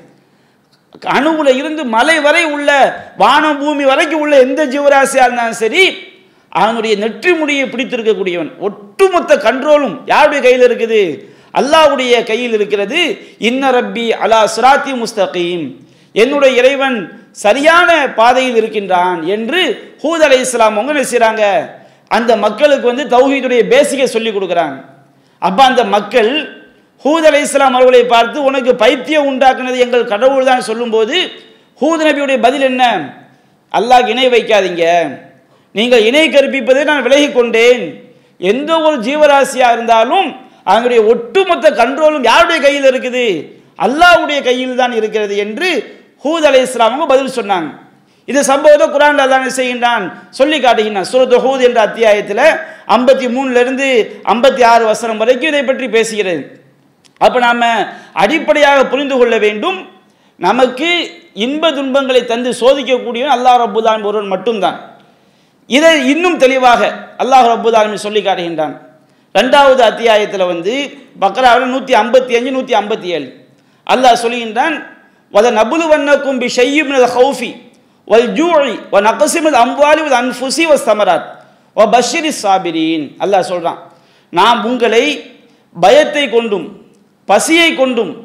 அணுவுல இருந்து மலை வரை உள்ள வானம் பூமி வரைக்கும் உள்ள எந்த ஜீவராசியாக இருந்தாலும் சரி அவனுடைய நெற்றி முடியை பிடித்திருக்கக்கூடியவன் ஒட்டுமொத்த கண்ட்ரோலும் யாருடைய கையில் இருக்குது அல்லாஹ்வுடைய கையில் இருக்கிறது இன்ன ரப்பி அலா சிராத்தி முஸ்தகீம் என்னுடைய இறைவன் சரியான பாதையில் இருக்கின்றான் என்று ஹூத் அலை இஸ்லாம் அவங்க என்ன செய்றாங்க அந்த மக்களுக்கு வந்து தௌஹீதுடைய பேசிக்கை சொல்லி கொடுக்குறாங்க அப்போ அந்த மக்கள் ஹூத் அலை இஸ்லாம் அவர்களை பார்த்து உனக்கு பைத்தியம் உண்டாக்குனது எங்கள் கடவுள் தான் சொல்லும்போது ஹூத் நபியுடைய பதில் என்ன அல்லாஹ் இணை வைக்காதீங்க நீங்கள் இணை கற்பிப்பதை நான் விலகிக் கொண்டேன் எந்த ஒரு ஜீவராசியாக இருந்தாலும் அதனுடைய ஒட்டுமொத்த கண்ட்ரோலும் யாருடைய கையில் இருக்குது அல்லாஹ்வுடைய கையில் தான் இருக்கிறது என்று ஹூத் அலை இஸ்லாமுங்க பதில் சொன்னாங்க இந்த சம்பவத்தை குரான் அல்லாஹ் என்ன செய்கின்றான் சொல்லி காட்டுகின்றான் சூரத் ஹூத் என்ற அத்தியாயத்தில் ஐம்பத்தி மூணுலேருந்து ஐம்பத்தி ஆறு வசனம் வரைக்கும் இதை பற்றி பேசுகிறது அப்போ நாம் அடிப்படையாக புரிந்து கொள்ள வேண்டும் நமக்கு இன்ப துன்பங்களை தந்து சோதிக்கக்கூடியவன் அல்லாஹ் ரப்புல்லான் ஒருவன் மட்டும்தான் இதை இன்னும் தெளிவாக அல்லாஹ் ரப்புல்லாலுமே சொல்லி காட்டுகின்றான் ரெண்டாவது அத்தியாயத்தில் வந்து பக்ராவில் நூற்றி ஐம்பத்தி அஞ்சு நூற்றி ஐம்பத்தி ஏழு அல்லாஹ் சொல்லுகின்றான் வத நபுலு வண்ணக்கும் பி ஷையும் ஹவுஃபி வல் ஜூழி வ நகசிமது அம்வாலி வல் அன்ஃபுசி வ சமராத் வ பஷிரி சாபிரீன் அல்லாஹ் சொல்கிறான் நாம் உங்களை பயத்தை கொண்டும் பசியை கொண்டும்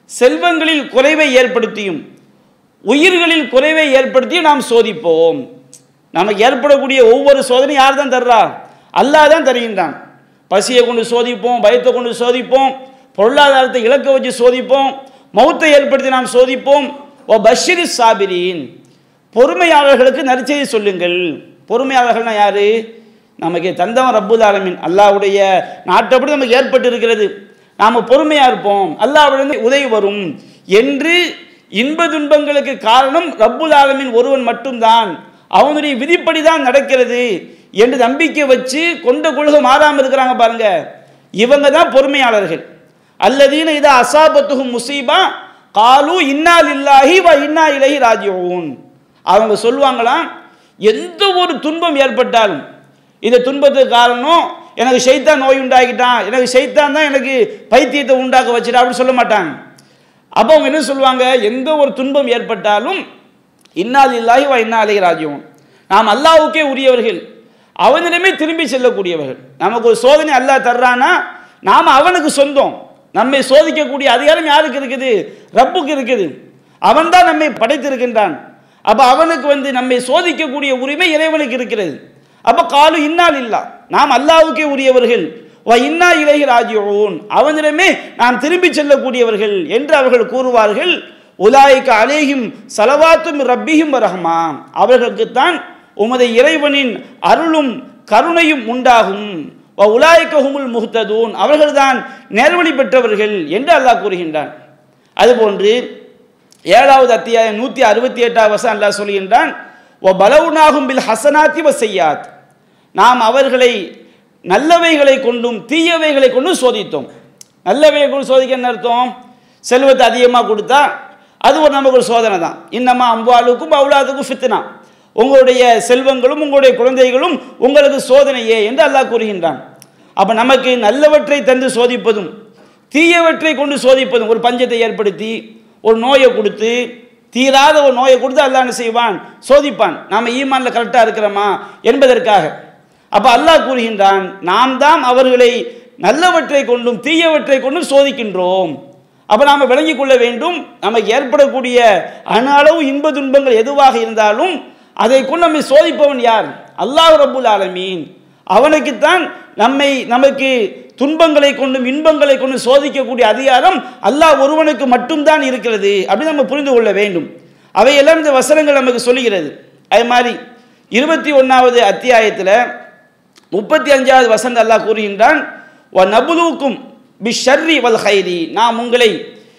செல்வங்களில் குறைவை ஏற்படுத்தியும் உயிர்களில் குறைவை ஏற்படுத்தியும் நாம் சோதிப்போம் நமக்கு ஏற்படக்கூடிய ஒவ்வொரு சோதனை யார் தான் தர்றா அல்லாஹ் தான் தருகின்றான் பசியை கொண்டு சோதிப்போம் பயத்தை கொண்டு சோதிப்போம் பொருளாதாரத்தை இலக்க வச்சு சோதிப்போம் மௌத்தை ஏற்படுத்தி நாம் சோதிப்போம் ஓ பஷிரி சாபிரின் பொறுமையாளர்களுக்கு நற்செய்தி சொல்லுங்கள் பொறுமையாளர்கள்னா யாரு நமக்கு தந்தவன் ரப்புல் ஆலமீன் அல்லாஹ்வுடைய நாட்டப்படி நமக்கு ஏற்பட்டு இருக்கிறது நாம் பொறுமையாக இருப்போம் அல்லாஹ்விடம் உதவி வரும் என்று இன்ப துன்பங்களுக்கு காரணம் ரப்புல் ஆலமீன் ஒருவன் மட்டும்தான் அவனுடைய விதிப்படி தான் நடக்கிறது என்று நம்பிக்கை வச்சு கொண்ட கொள்கை மாறாமல் இருக்கிறாங்க பாருங்க இவங்க தான் பொறுமையாளர்கள் அல்லதீன இதா அசாபத்துகும் முசீபா காலு இன்னா லில்லாஹி வ இன்னா இலைஹி ராஜிஊன் அவங்க சொல்லுவாங்களாம் எந்த ஒரு துன்பம் ஏற்பட்டாலும் இந்த துன்பத்துக்கு காரணம் எனக்கு ஷைத்தான் நோய் உண்டாக்கிட்டான் எனக்கு ஷைத்தான் தான் எனக்கு பைத்தியத்தை உண்டாக்க வச்சுட்டா அப்படின்னு சொல்ல மாட்டாங்க அப்போ அவங்க என்ன சொல்லுவாங்க எந்த ஒரு துன்பம் ஏற்பட்டாலும் இன்னால் இல்லாஹி வா இன்னா அலை ராஜ்யம் நாம் அல்லாஹ்வுக்கே உரியவர்கள் அவனிடமே திரும்பி செல்லக்கூடியவர்கள் நமக்கு ஒரு சோதனை அல்லாஹ் தர்றானா நாம் அவனுக்கு சொந்தம் நம்மை சோதிக்கக்கூடிய அதிகாரம் யாருக்கு இருக்குது ரப்புக்கு இருக்குது அவன் தான் நம்மை படைத்திருக்கின்றான் அப்போ அவனுக்கு வந்து நம்மை சோதிக்கக்கூடிய உரிமை இறைவனுக்கு இருக்கிறது அப்போ காலு இன்னால் இல்லா நாம் அல்லாஹ்வுக்கே உரியவர்கள் வ இன்னா இலைஹி ராஜிஊன் அவனிடமே நாம் திரும்பி செல்லக்கூடியவர்கள் என்று அவர்கள் கூறுவார்கள் உலாய்க்க அலேஹிம் சலவாத்தும் ரப்பியும் ரஹ்மா அவர்களுக்குத்தான் உமது இறைவனின் அருளும் கருணையும் உண்டாகும் வ உலாய்க்க ஹுமுல் முஹ்ததூன் அவர்கள்தான் நேர்வழி பெற்றவர்கள் என்று அல்லாஹ் கூறுகின்றான் அதுபோன்று ஏழாவது அத்தியாயம் நூற்றி அறுபத்தி எட்டாவது வருஷம் அல்லாஹ் சொல்கின்றான் ஒ பலவுனாகும் பில் ஹசனாத்தி வ செய்யாத் நாம் அவர்களை நல்லவைகளை கொண்டும் தீயவைகளை கொண்டும் சோதித்தோம் நல்லவைகளை கொண்டு சோதிக்க என்ன அர்த்தம் செல்வத்தை அதிகமாக கொடுத்தா அது ஒரு நமக்கு ஒரு சோதனை தான் இன்னமா அம்பாளுக்கும் அவுலாதுக்கும் ஃபித்னா உங்களுடைய செல்வங்களும் உங்களுடைய குழந்தைகளும் உங்களுக்கு சோதனையே என்று அல்லாஹ் கூறுகின்றான் அப்போ நமக்கு நல்லவற்றை தந்து சோதிப்பதும் தீயவற்றை கொண்டு சோதிப்பதும் ஒரு பஞ்சத்தை ஏற்படுத்தி ஒரு நோயை கொடுத்து தீராத ஒரு நோயை கொடுத்து அல்லாஹ் என்ன செய்வான் சோதிப்பான் நாம் ஈமான்ல கரெக்டாக இருக்கிறோமா என்பதற்காக அப்போ அல்லாஹ் கூறுகின்றான் நாம் தான் அவர்களை நல்லவற்றை கொண்டும் தீயவற்றை கொண்டும் சோதிக்கின்றோம் அப்போ நாம் விளங்கிக் கொள்ள வேண்டும் நமக்கு ஏற்படக்கூடிய அணு அளவு இன்ப துன்பங்கள் எதுவாக இருந்தாலும் அதை கொண்டு நம்மை சோதிப்பவன் யார் அல்லாஹ் ரப்புல் ஆலமீன் அவனுக்குத்தான் நம்மை நமக்கு துன்பங்களை கொண்டும் இன்பங்களை கொண்டும் சோதிக்கக்கூடிய அதிகாரம் அல்லாஹ் ஒருவனுக்கு மட்டும்தான் இருக்கிறது அப்படின்னு நம்ம புரிந்து கொள்ள வேண்டும் அவையெல்லாம் இந்த வசனங்கள் நமக்கு சொல்லுகிறது அது மாதிரி இருபத்தி ஒன்றாவது அத்தியாயத்தில் முப்பத்தி அஞ்சாவது வசந்த அல்லாஹ் கூறுகின்றான் வ நபுலூக்கும் பி ஷர்ரி வல் ஹைரி நாம் உங்களை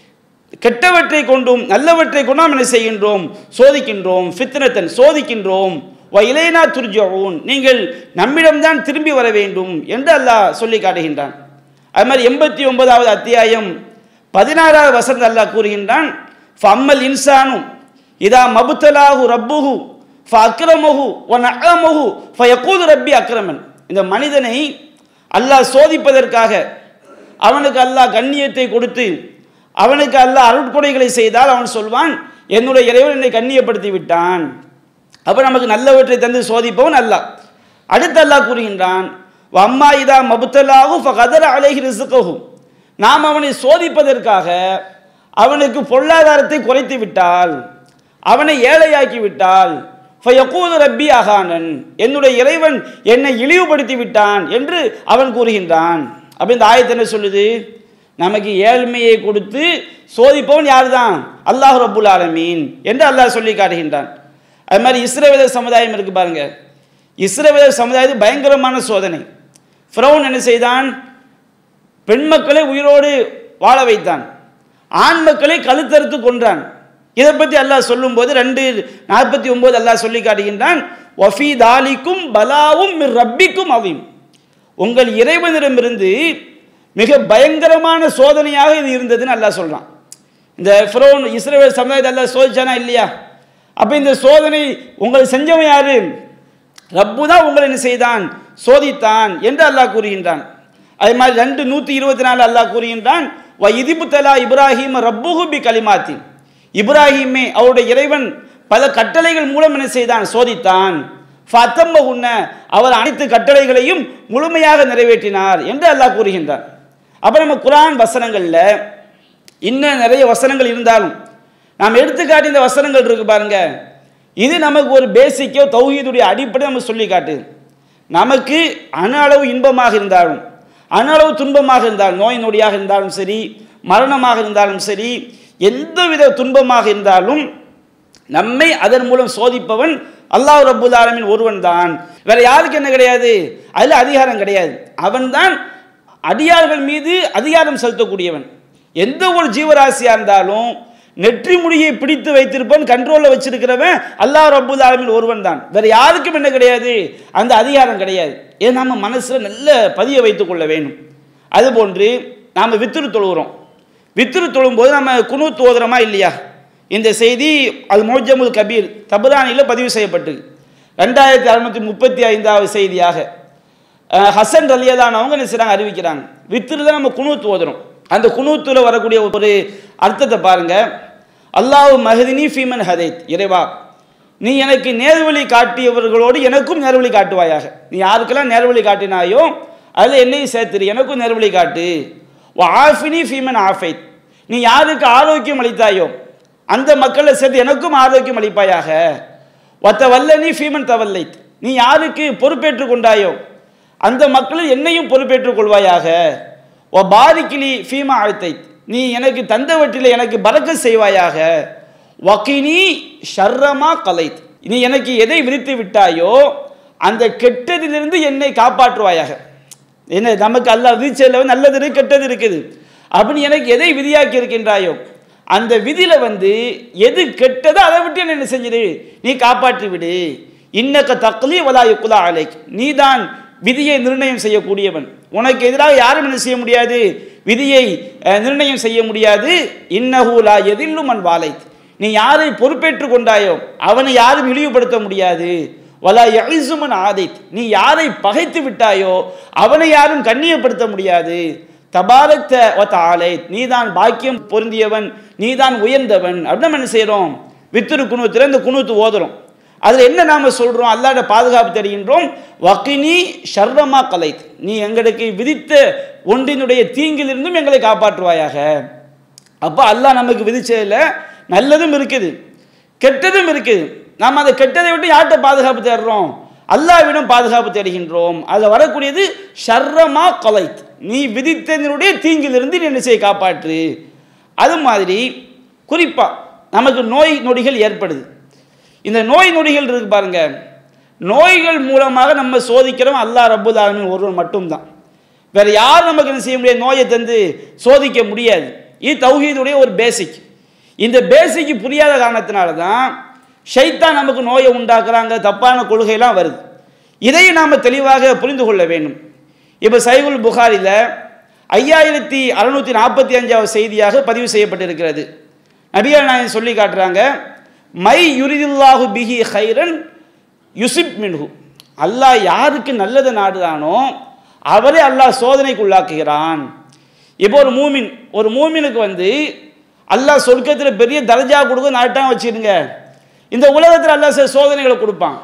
கெட்டவற்றை கொண்டும் நல்லவற்றை கொண்டும் நாம் என்ன செய்கின்றோம் சோதிக்கின்றோம் ஃபித்னத்தன் சோதிக்கின்றோம் வ இலைனா துர்ஜவுன் நீங்கள் நம்மிடம்தான் திரும்பி வர வேண்டும் என்று அல்லாஹ் சொல்லி காட்டுகின்றான் அது மாதிரி எண்பத்தி ஒன்பதாவது அத்தியாயம் பதினாறாவது வசந்த அல்லாஹ் கூறுகின்றான் ஃபம்மல் இன்சானும் இதா மபுத்தலாஹு ரப்புஹு ஃப அக்ரமஹு வ நஅமஹு ஃப யகூது ரப்பி அக்ரமன் இந்த மனிதனை அல்லாஹ் சோதிப்பதற்காக அவனுக்கு அல்லாஹ் கண்ணியத்தை கொடுத்து அவனுக்கு அல்லாஹ் அருட்கொடைகளை செய்தால் அவன் சொல்வான் என்னுடைய இறைவன் என்னை கண்ணியப்படுத்தி விட்டான் அப்போ நமக்கு நல்லவற்றை தந்து சோதிப்பவன் அல்லாஹ் அடுத்து அல்லாஹ் கூறுகின்றான் அம்மா இதா மபுத்தலாகு ஃபகதர அலைஹி ரிசுகஹு நாம் அவனை சோதிப்பதற்காக அவனுக்கு பொருளாதாரத்தை குறைத்து விட்டால் அவனை ஏழையாக்கி விட்டால் ஃபயகூது ரப்பி அகானன் என்னுடைய இறைவன் என்னை இழிவுபடுத்தி விட்டான் என்று அவன் கூறுகின்றான் அப்போ இந்த ஆயத்து என்ன சொல்லுது நமக்கு ஏழ்மையை கொடுத்து சோதிப்பவன் யார் தான் அல்லாஹ் ரப்புல் ஆலமீன் என்று அல்லாஹ் சொல்லி காட்டுகின்றான் அது மாதிரி இஸ்ரவேல சமுதாயம் இருக்கு பாருங்க இஸ்ரவேல சமுதாயத்து பயங்கரமான சோதனை ஃபிரௌன் என்ன செய்தான் பெண் மக்களை உயிரோடு வாழ வைத்தான் ஆண் மக்களை கழுத்தறுத்து கொன்றான் இதை பற்றி அல்லாஹ் சொல்லும்போது ரெண்டு நாற்பத்தி ஒன்பது அல்லாஹ் சொல்லி காட்டுகின்றான் ஒஃபி தாலிக்கும் பலாவும் மிர் ரப்பிக்கும் அவையும் உங்கள் இறைவனிடமிருந்து மிக பயங்கரமான சோதனையாக இது இருந்ததுன்னு அல்லாஹ் சொல்கிறான் இந்த ஃபிரோன் இஸ்ரேல் சமுதாயத்தை அல்லாஹ் சோதிச்சானா இல்லையா அப்போ இந்த சோதனை உங்களை செஞ்சவன் யாரு ரப்பு தான் உங்களை என்ன செய்தான் சோதித்தான் என்று அல்லாஹ் கூறுகின்றான் அதே மாதிரி ரெண்டு நூற்றி இருபத்தி நாலு அல்லாஹ் கூறுகின்றான் வ இதிபு தலா இப்ராஹிம் ரப்புஹு பி கலிமாத்தின் இப்ராஹிமே அவருடைய இறைவன் பல கட்டளைகள் மூலம் என்ன செய்தான் சோதித்தான் ஃபத்தம்ப உன்ன அவர் அனைத்து கட்டளைகளையும் முழுமையாக நிறைவேற்றினார் என்று அல்லாஹ் கூறுகின்றார் அப்போ நம்ம குரான் வசனங்களில் இன்னும் நிறைய வசனங்கள் இருந்தாலும் நாம் எடுத்துக்காட்டி இந்த வசனங்கள் இருக்கு பாருங்க இது நமக்கு ஒரு பேசிக்கோ தௌஹீதுடைய அடிப்படை நம்ம சொல்லி காட்டு நமக்கு அணு அளவு இன்பமாக இருந்தாலும் அணு அளவு துன்பமாக இருந்தாலும் நோய் நொடியாக இருந்தாலும் சரி மரணமாக இருந்தாலும் சரி எந்தவித துன்பமாக இருந்தாலும் நம்மை அதன் மூலம் சோதிப்பவன் அல்லாஹ் ரப்புல் ஆலமீன் ஒருவன் தான் வேற யாருக்கு என்ன கிடையாது அதில் அதிகாரம் கிடையாது அவன்தான் அடியார்கள் மீது அதிகாரம் செலுத்தக்கூடியவன் எந்த ஒரு ஜீவராசியா இருந்தாலும் நெற்றி முடியை பிடித்து வைத்திருப்பவன் கண்ட்ரோலில் வச்சிருக்கிறவன் அல்லாஹ் ரப்புல் ஆலமீன் ஒருவன் தான் வேற யாருக்கும் என்ன கிடையாது அந்த அதிகாரம் கிடையாது ஏன் நம்ம மனசுல நல்ல பதிய வைத்துக் கொள்ள வேண்டும் அதுபோன்று நாம் வித்துரு தொழுகிறோம் வித்துரு தொழும்போது நம்ம குனூத் ஓதுறோமா இல்லையா இந்த செய்தி அல் மோஜமுல் கபீர் தபுரானியில் பதிவு செய்யப்பட்டு ரெண்டாயிரத்தி அறுநூத்தி முப்பத்தி ஐந்தாவது செய்தியாக அஹ், ஹசன் ரலியதானவங்க என்ன செய்றாங்க அறிவிக்கிறாங்க வித்துரு தான் நம்ம குனூத் ஓதுறோம் அந்த குனூத்துல வரக்கூடிய ஒரு அர்த்தத்தை பாருங்க அல்லாஹ் மஹதினி ஃபீமன் ஹதைத் இறைவா நீ எனக்கு நேர்வழி காட்டியவர்களோடு எனக்கும் நேர்வழி காட்டுவாயாக நீ யாருக்கெல்லாம் நேர்வழி காட்டினாயோ அதில் என்னையும் சேர்த்துரு எனக்கும் நேர்வழி காட்டு ஆஃபினி ஃபீமன் ஆஃபைத் நீ யாருக்கு ஆரோக்கியம் அளித்தாயோ அந்த மக்களை சேர்த்து எனக்கும் ஆரோக்கியம் அளிப்பாயாக ஒத்த வல்லனி ஃபீமன் தவல்லைத் நீ யாருக்கு பொறுப்பேற்றுக் கொண்டாயோ அந்த மக்களில் என்னையும் பொறுப்பேற்றுக் கொள்வாயாக ஓ பாரிக்கிலி ஃபீமா அழுத்தை நீ எனக்கு தந்தவற்றில் எனக்கு பறக்க செய்வாயாக வக்கினி ஷர்ரமா கலைத் நீ எனக்கு எதை விரித்து விட்டாயோ அந்த கெட்டதிலிருந்து என்னை காப்பாற்றுவாயாக என்ன நமக்கு அல்ல விதிச்சதில் நல்லது இருக்கு கெட்டது இருக்குது அப்படி எனக்கு எதை விதியாக்கி இருக்கின்றாயோ அந்த விதியில வந்து எது கெட்டதோ அதை விட்டு என்ன செஞ்சிரு நீ காப்பாற்றி விடு இன்னக்க தக்லி வலா யுக்குலா அலைக் நீதான் விதியை நிர்ணயம் செய்யக்கூடியவன் உனக்கு எதிராக யாரும் என்ன செய்ய முடியாது விதியை அஹ், நிர்ணயம் செய்ய முடியாது இன்னஹூலா எதில்லும் மண் வாலை நீ யாரை பொறுப்பேற்றுக் கொண்டாயோ அவனை யாரும் இழிவுபடுத்த முடியாது வலா யழிசுமன் ஆதைத் நீ யாரை பகைத்து விட்டாயோ அவனை யாரும் கண்ணியப்படுத்த முடியாது தபாரத்த ஒத்த ஆலை நீதான் பாக்கியம் பொருந்தியவன் நீதான் உயர்ந்தவன் அப்படின்னு நம்ம என்ன செய்கிறோம் வித்துரு குணூத்தில் இந்த குணூத்து ஓதுறோம் அதில் என்ன நாம சொல்றோம் அல்லாட பாதுகாப்பு தருகின்றோம் வக்கினி ஷர்ரமா கலைத் நீ எங்களுக்கு விதித்த ஒன்றினுடைய தீங்கிலிருந்தும் எங்களை காப்பாற்றுவாயாக அப்போ அல்லாஹ் நமக்கு விதிச்சதில் நல்லதும் இருக்குது கெட்டதும் இருக்குது நாம் அந்த கெட்டதை விட்டு யார்கிட்ட பாதுகாப்பு தேடுறோம் அல்லாவிடம் பாதுகாப்பு தேடுகின்றோம் அதில் வரக்கூடியது ஷர்ரமா கலைத் நீ விதித்ததனுடைய தீங்கிலிருந்து நீ என்ன செய்ய காப்பாற்று அது மாதிரி குறிப்பாக நமக்கு நோய் நொடிகள் ஏற்படுது இந்த நோய் நொடிகள் இருக்கு பாருங்க நோய்கள் மூலமாக நம்ம சோதிக்கிறோம் அல்லாஹ் ரப்புல் ஆலமீன் ஒருவன் மட்டும்தான் வேற யாரும் நமக்கு என்ன செய்ய முடியாது நோயை தந்து சோதிக்க முடியாது இது தௌஹீதுடைய ஒரு பேசிக் இந்த பேசிக் புரியாத காரணத்தினால தான் ஷைத்தான் நமக்கு நோயை உண்டாக்குறாங்க தப்பான கொள்கையெல்லாம் வருது இதையும் நாம் தெளிவாக புரிந்து கொள்ள வேண்டும் இப்போ சைகுல் புகாரில் ஐயாயிரத்தி அறுநூத்தி நாற்பத்தி அஞ்சாவது செய்தியாக பதிவு செய்யப்பட்டிருக்கிறது நபிகள் நாயன் சொல்லி காட்டுறாங்க மை யுரிதுல்லாஹு பிஹி ஹைரன் யுசிப் மின்ஹு அல்லாஹ் யாருக்கு நல்லது நாடுதானோ அவரே அல்லாஹ் சோதனைக்கு உள்ளாக்குகிறான் இப்போ ஒரு மூமின் ஒரு மூமினுக்கு வந்து அல்லாஹ் சொர்க்கத்தில் பெரிய தர்ஜா கொடுக்க நாட்டாக வச்சிருங்க இந்த உலகத்தில் அல்லாஹ் சில சோதனைகளை கொடுப்பான்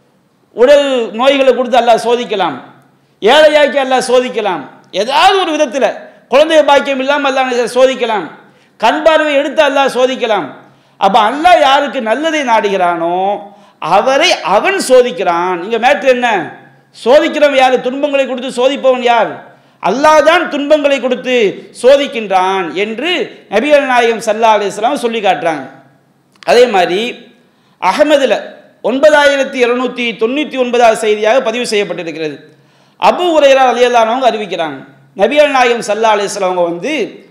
உடல் நோய்களை கொடுத்து அல்லாஹ் சோதிக்கலாம் ஏழையாக்கி அல்லாஹ் சோதிக்கலாம் ஏதாவது ஒரு விதத்தில் குழந்தை பாக்கியம் இல்லாமல் அல்லாஹ் சோதிக்கலாம் கண் பார்வை எடுத்து அல்லாஹ் சோதிக்கலாம் அப்போ அல்லாஹ் யாருக்கு நல்லதை நாடுகிறானோ அவரை அவன் சோதிக்கிறான் இங்க மேட்ரு என்ன சோதிக்கிறவன் யார் துன்பங்களை கொடுத்து சோதிப்பவன் யார் அல்லாஹ் தான் துன்பங்களை கொடுத்து சோதிக்கின்றான் என்று நபிகள் நாயகம் சல்லா அலிஸ்லாம் சொல்லி காட்டுறாங்க அதே மாதிரி அகமதுல ஒன்பதாயிரத்தி இருநூத்தி தொண்ணூற்றி ஒன்பதாவது செய்தியாக பதிவு செய்யப்பட்டிருக்கிறது அபு உரையரா அலியல்லானவங்க அறிவிக்கிறாங்க நபிகள் நாயகம் சல்லா அலிஸ்லாம் அவங்க வந்து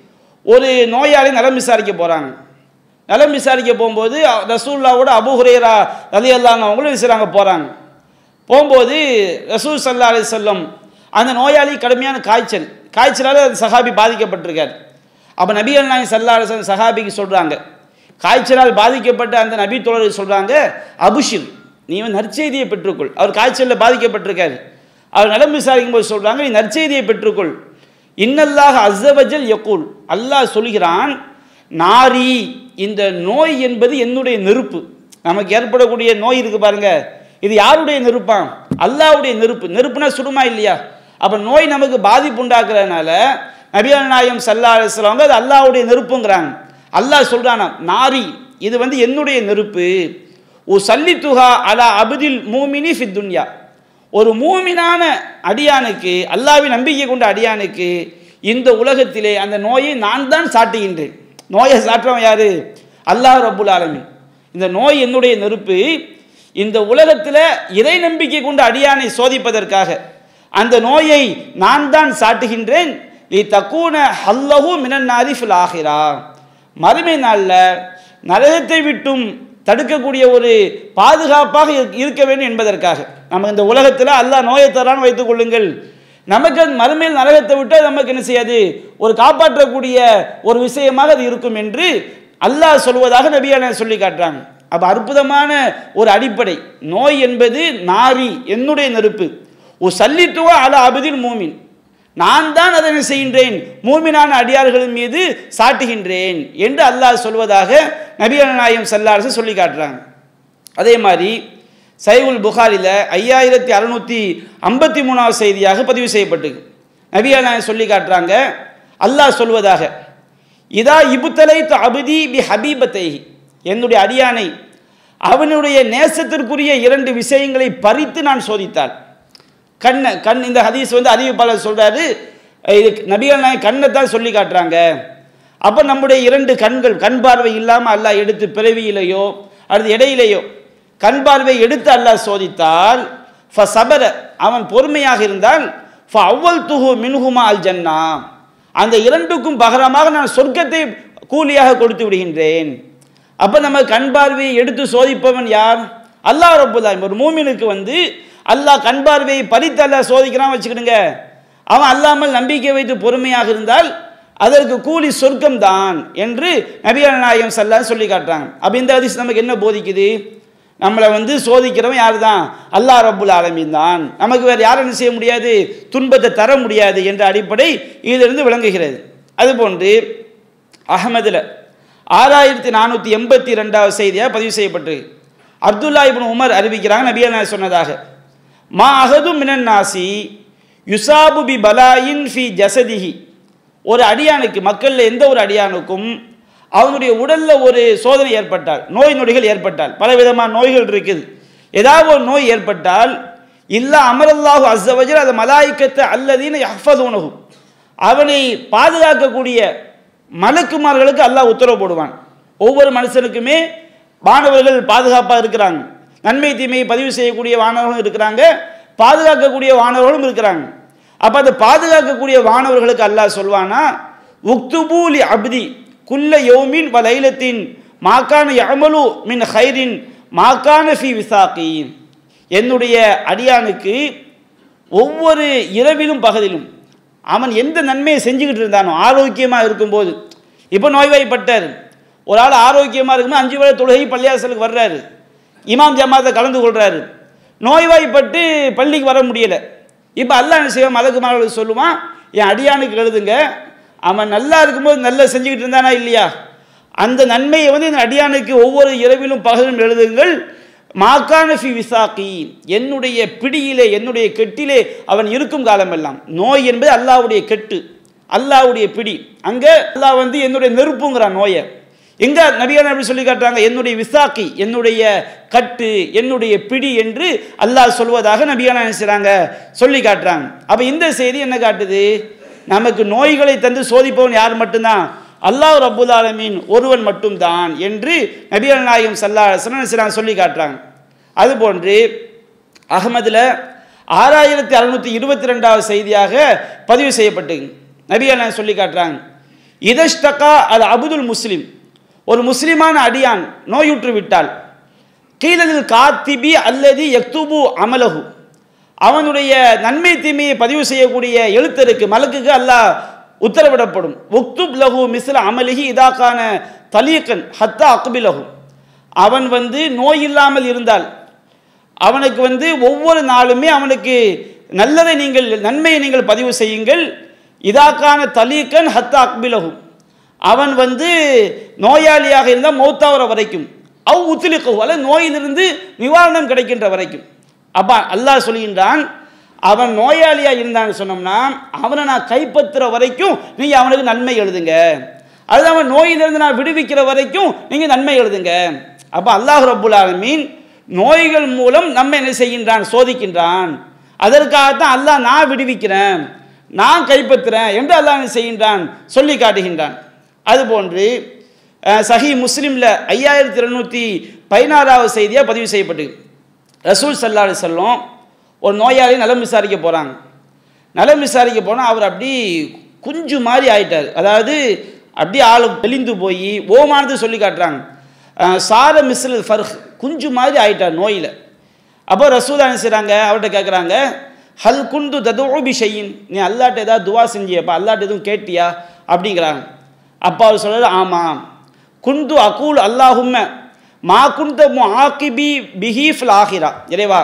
ஒரு நோயாளி நலம் விசாரிக்க போகிறாங்க நலம் விசாரிக்க போகும்போது ரசூல்லாவோட அபு ஹுரேரா அலி அவங்களும் விசாரிங்க போகிறாங்க போகும்போது ரசூல் சல்லா அலி சொல்லம் அந்த நோயாளி கடுமையான காய்ச்சல் காய்ச்சலால் அந்த சஹாபி பாதிக்கப்பட்டிருக்கார் அப்போ நபிகள் நாயகம் சல்லா அலிஸ்லாம் சஹாபிக்கு சொல்கிறாங்க காய்ச்சலால் பாதிக்கப்பட்ட அந்த நபி தோழர் சொல்கிறாங்க அபுஷிர் நீ வந்து நற்செய்தியை பெற்றுக்கொள் அவர் காய்ச்சலில் பாதிக்கப்பட்டிருக்காரு அவர் நலம் விசாரிக்கும் போது சொல்கிறாங்க நீ நற்செய்தியை பெற்றுக்கொள் இன்னல்லாக அஸ்ஸவஜல் யக்கூல் அல்லாஹ் சொல்கிறான் நாரி இந்த நோய் என்பது என்னுடைய நெருப்பு நமக்கு ஏற்படக்கூடிய நோய் இருக்கு பாருங்க இது யாருடைய நெருப்பாம் அல்லாஹ்வுடைய நெருப்பு நெருப்புனா சுடுமா இல்லையா அப்போ நோய் நமக்கு பாதிப்பு உண்டாக்குறதுனால நபிகள் நாயம் சல்லா அலிஸ்லாங்க அது அல்லாஹ்வுடைய நெருப்புங்கிறாங்க அல்லாஹ் சொல்றானா நாரி இது வந்து என்னுடைய நெருப்பு ஓ சல்லி துஹா அலா அபுதில் மூமினி ஃபித் துன்யா ஒரு மூமினான அடியானுக்கு அல்லாஹ்வின் நம்பிக்கை கொண்ட அடியானுக்கு இந்த உலகத்திலே அந்த நோயை நான் தான் சாட்டுகின்றேன் நோயை சாட்டுறவன் யாரு அல்லாஹ் ரப்புல் ஆலமீன் இந்த நோய் என்னுடைய நெருப்பு இந்த உலகத்தில் இறை நம்பிக்கை கொண்ட அடியானை சோதிப்பதற்காக அந்த நோயை நான் தான் சாட்டுகின்றேன் நீ தக்கூன ஹல்லஹு மினன் நாரிஃபில் ஆகிறா மறுமை நாளில் நரகத்தை விட்டும் தடுக்கக்கூடிய ஒரு பாதுகாப்பாக இருக்க- இருக்க வேண்டும் என்பதற்காக நம்ம இந்த உலகத்தில் அல்லாஹ் நோயை தரான்னு வைத்துக் கொள்ளுங்கள் நமக்கு அது மறுமையில் நரகத்தை விட்டு அது நமக்கு என்ன செய்யாது ஒரு காப்பாற்றக்கூடிய ஒரு விஷயமாக அது இருக்கும் என்று அல்லாஹ் சொல்வதாக நபியான சொல்லி காட்டுறாங்க அப்போ அற்புதமான ஒரு அடிப்படை நோய் என்பது நாரி என்னுடைய நெருப்பு ஓ சல்லித்துவ அல அபதில் மூமின் நான் தான் அதை என்ன செய்கின்றேன் மூமினான அடியார்களின் மீது சாட்டுகின்றேன் என்று அல்லாஹ் சொல்வதாக நபிகள் நாயம் சல்லாரசு சொல்லி காட்டுறாங்க அதே மாதிரி சைவுல் புகாரில் ஐயாயிரத்தி அறுநூற்றி ஐம்பத்தி மூணாவது செய்தியாக பதிவு செய்யப்பட்டது நபிகள் நாயம் சொல்லி காட்டுறாங்க அல்லாஹ் சொல்வதாக இதா இபுத்தலை அபுதி பி ஹபீபத்தை என்னுடைய அடியானை அவனுடைய நேசத்திற்குரிய இரண்டு விஷயங்களை பறித்து நான் சோதித்தாள் கண்ணை கண் இந்த ஹதீஸ் வந்து அறிவிப்பாளர் சொல்றாரு இது நபிகள் நாயகம் கண்ணை தான் சொல்லி காட்டுறாங்க அப்போ நம்முடைய இரண்டு கண்கள் கண் பார்வை இல்லாமல் அல்லாஹ் எடுத்து பிறவியிலேயோ அல்லது இடையிலேயோ கண் பார்வை எடுத்து அல்லாஹ் சோதித்தால் ஃப சபர அவன் பொறுமையாக இருந்தால் ஃப அவ்வல் துஹு மின்ஹுமா அல் ஜன்னா அந்த இரண்டுக்கும் பகரமாக நான் சொர்க்கத்தை கூலியாக கொடுத்து விடுகின்றேன் அப்போ நம்ம கண் பார்வையை எடுத்து சோதிப்பவன் யார் அல்லாஹ் ரப்புல்லாஹ் ஒரு மூமினுக்கு வந்து அல்லாஹ் கண் பார்வையை பறித்து அல்லாஹ் சோதிக்கிறான் வச்சுக்கிடுங்க அவன் அல்லாமல் நம்பிக்கை வைத்து பொறுமையாக இருந்தால் அதற்கு கூலி சொர்க்கம் தான் என்று நபிகள் நாயகம் சல்லா சொல்லி காட்டுறாங்க அப்போ இந்த ஹதீஸ் நமக்கு என்ன போதிக்குது நம்மளை வந்து சோதிக்கிறவன் யார் தான் அல்லாஹ் ரப்புல் ஆலமீன் தான் நமக்கு வேறு யாரும் என்ன செய்ய முடியாது துன்பத்தை தர முடியாது என்ற அடிப்படை இதிலிருந்து விளங்குகிறது அதுபோன்று அகமதுல ஆறாயிரத்தி நானூற்றி எண்பத்தி ரெண்டாவது செய்தியாக பதிவு செய்யப்பட்டு அப்துல்லா இப்னு உமர் அறிவிக்கிறாங்க நபியா சொன்னதாக மா அகது மினன் நாசி யுசாபு பி பலாயின் ஃபி ஜசதிஹி ஒரு அடியானுக்கு மக்களில் எந்த ஒரு அடியானுக்கும் அவனுடைய உடலில் ஒரு சோதனை ஏற்பட்டால் நோய் நொடிகள் ஏற்பட்டால் பல விதமான நோய்கள் இருக்குது ஏதாவது ஒரு நோய் ஏற்பட்டால் இல்லா அமரல்லாஹு அஸ்ஸவஜல் அது மலாய்க்கத்தை அல்லதீன யஹ்ஃபதுனஹு அவனை பாதுகாக்கக்கூடிய மலக்குமார்களுக்கு அல்லாஹ் உத்தரவு போடுவான் ஒவ்வொரு மனுஷனுக்குமே வானவர்கள் பாதுகாப்பாக இருக்கிறாங்க நன்மை தீமையை பதிவு செய்யக்கூடிய வானவர்களும் இருக்கிறாங்க பாதுகாக்கக்கூடிய வானவர்களும் இருக்கிறாங்க அப்போ அந்த பாதுகாக்கக்கூடிய வானவர்களுக்கு அல்லாஹ் சொல்வானா உக்துபூலி அப்தி குல்ல யோமின் வ லைலத்தின் மாக்கான யமலு மின் ஹைரின் மாக்கான ஃபி விசாக்கி என்னுடைய அடியானுக்கு ஒவ்வொரு இரவிலும் பகலிலும் அவன் எந்த நன்மையை செஞ்சுக்கிட்டு இருந்தானோ ஆரோக்கியமாக இருக்கும்போது இப்போ நோய்வாய்ப்பட்டார் ஒரு ஆள் ஆரோக்கியமாக இருக்கும்போது அஞ்சு வேளை தொழுகை பள்ளியாசலுக்கு வர்றாரு இமாம் ஜமாத்தை கலந்து கொள்றாரு நோய்வாய்ப்பட்டு பள்ளிக்கு வர முடியலை இப்போ அல்லாஹ் என்ன செய்வான் மலக்குமார்களுக்கு சொல்லுவான் என் அடியானுக்கு எழுதுங்க அவன் நல்லா இருக்கும்போது நல்லா செஞ்சுக்கிட்டு இருந்தானா இல்லையா அந்த நன்மையை வந்து இந்த அடியானுக்கு ஒவ்வொரு இரவிலும் பகலும் எழுதுங்கள் மாக்கான ஃபி விசாக்கி என்னுடைய பிடியிலே என்னுடைய கெட்டிலே அவன் இருக்கும் காலமெல்லாம் நோய் என்பது அல்லாஹ்வுடைய கெட்டு அல்லாஹ்வுடைய பிடி அங்கே அல்லாஹ் வந்து என்னுடைய நெருப்புங்கிறான் நோயை எங்க நபியான எப்படி சொல்லி காட்டுறாங்க என்னுடைய விசாக்கி என்னுடைய கட்டு என்னுடைய பிடி என்று அல்லாஹ் சொல்வதாக நபியான நினைச்சாங்க சொல்லி காட்டுறாங்க அப்ப இந்த செய்தி என்ன காட்டுது நமக்கு நோய்களை தந்து சோதிப்பவன் யார் மட்டும்தான் அல்லாஹ் ரப்புல் ஆலமீன் ஒருவன் மட்டும்தான் என்று நபிகள் நாயகம் சல்லா நினைச்சாங்க சொல்லி காட்டுறாங்க அதுபோன்று அகமதுல ஆறாயிரத்தி அறுநூத்தி இருபத்தி ரெண்டாவது செய்தியாக பதிவு செய்யப்பட்டு நபிகள் நாயகம் சொல்லி காட்டுறாங்க இதஷ்டகா அல் அபுதுல் முஸ்லிம் ஒரு முஸ்லிமான அடியான் நோயுற்று விட்டால் கீழதில் காத்திபி அல்லது எக்துபு அமலகு அவனுடைய நன்மை தீமையை பதிவு செய்யக்கூடிய எழுத்தருக்கு மலக்குக்கு அல்லாஹ் உத்தரவிடப்படும் உக்துப் லகு மிஸ்ல அமலிஹி இதாக்கான தலீக்கன் ஹத்தா அக்பிலகு அவன் வந்து நோய் இல்லாமல் இருந்தால் அவனுக்கு வந்து ஒவ்வொரு நாளுமே அவனுக்கு நல்லதை நீங்கள் நன்மையை நீங்கள் பதிவு செய்யுங்கள் இதாக்கான தலீக்கன் ஹத்தா அக்பிலகு அவன் வந்து நோயாளியாக இருந்தால் மௌத்தாவர வரைக்கும் அவ் உத்திலிக்கு அல்ல நோயிலிருந்து நிவாரணம் கிடைக்கின்ற வரைக்கும் அப்பா அல்லாஹ் சொல்கின்றான் அவன் நோயாளியா இருந்தான்னு சொன்னோம்னா அவனை நான் கைப்பற்றுற வரைக்கும் நீங்க அவனுக்கு நன்மை எழுதுங்க அது அவன் நோயிலிருந்து நான் விடுவிக்கிற வரைக்கும் நீங்க நன்மை எழுதுங்க அப்ப அல்லாஹ் ரப்புல் ஆலமீன் நோய்கள் மூலம் நம்ம என்ன செய்கின்றான் சோதிக்கின்றான் அதற்காகத்தான் அல்லாஹ் நான் விடுவிக்கிறேன் நான் கைப்பற்றுறேன் என்று அல்லாஹ் என்ன செய்கின்றான் சொல்லி காட்டுகின்றான் அதுபோன்று அஹ், சஹி முஸ்லிம்ல ஐயாயிரத்தி இருநூத்தி பதினாறாவது செய்தியாக பதிவு செய்யப்பட்டு ரசூல் சல்லா அலி சொல்லும் ஒரு நோயாளி நலம் விசாரிக்க போகிறாங்க நலம் விசாரிக்க போனால் அவர் அப்படி குஞ்சு மாதிரி ஆயிட்டார் அதாவது அப்படியே ஆள் தெளிந்து போய் ஓமானது சொல்லி காட்டுறாங்க அஹ், சார மிஸ்ல் ஃபர்ஹ் குஞ்சு மாதிரி ஆயிட்டார் நோயில் அப்போ ரசூல் என்ன செய்கிறாங்க அவர்கிட்ட கேட்குறாங்க ஹல் குந்து ததுபி ஷையின் நீ அல்லாட்ட ஏதாவது துவா செஞ்சியப்பா அல்லாட்ட எதுவும் கேட்டியா அப்படிங்கிறாங்க அப்பா அவர் சொல்றாரு ஆமாம் குந்து அகூல் அல்லாஹும்ம மா குந்த ஆக்கிபி பிஹீஃபில் ஆகிரா இறைவா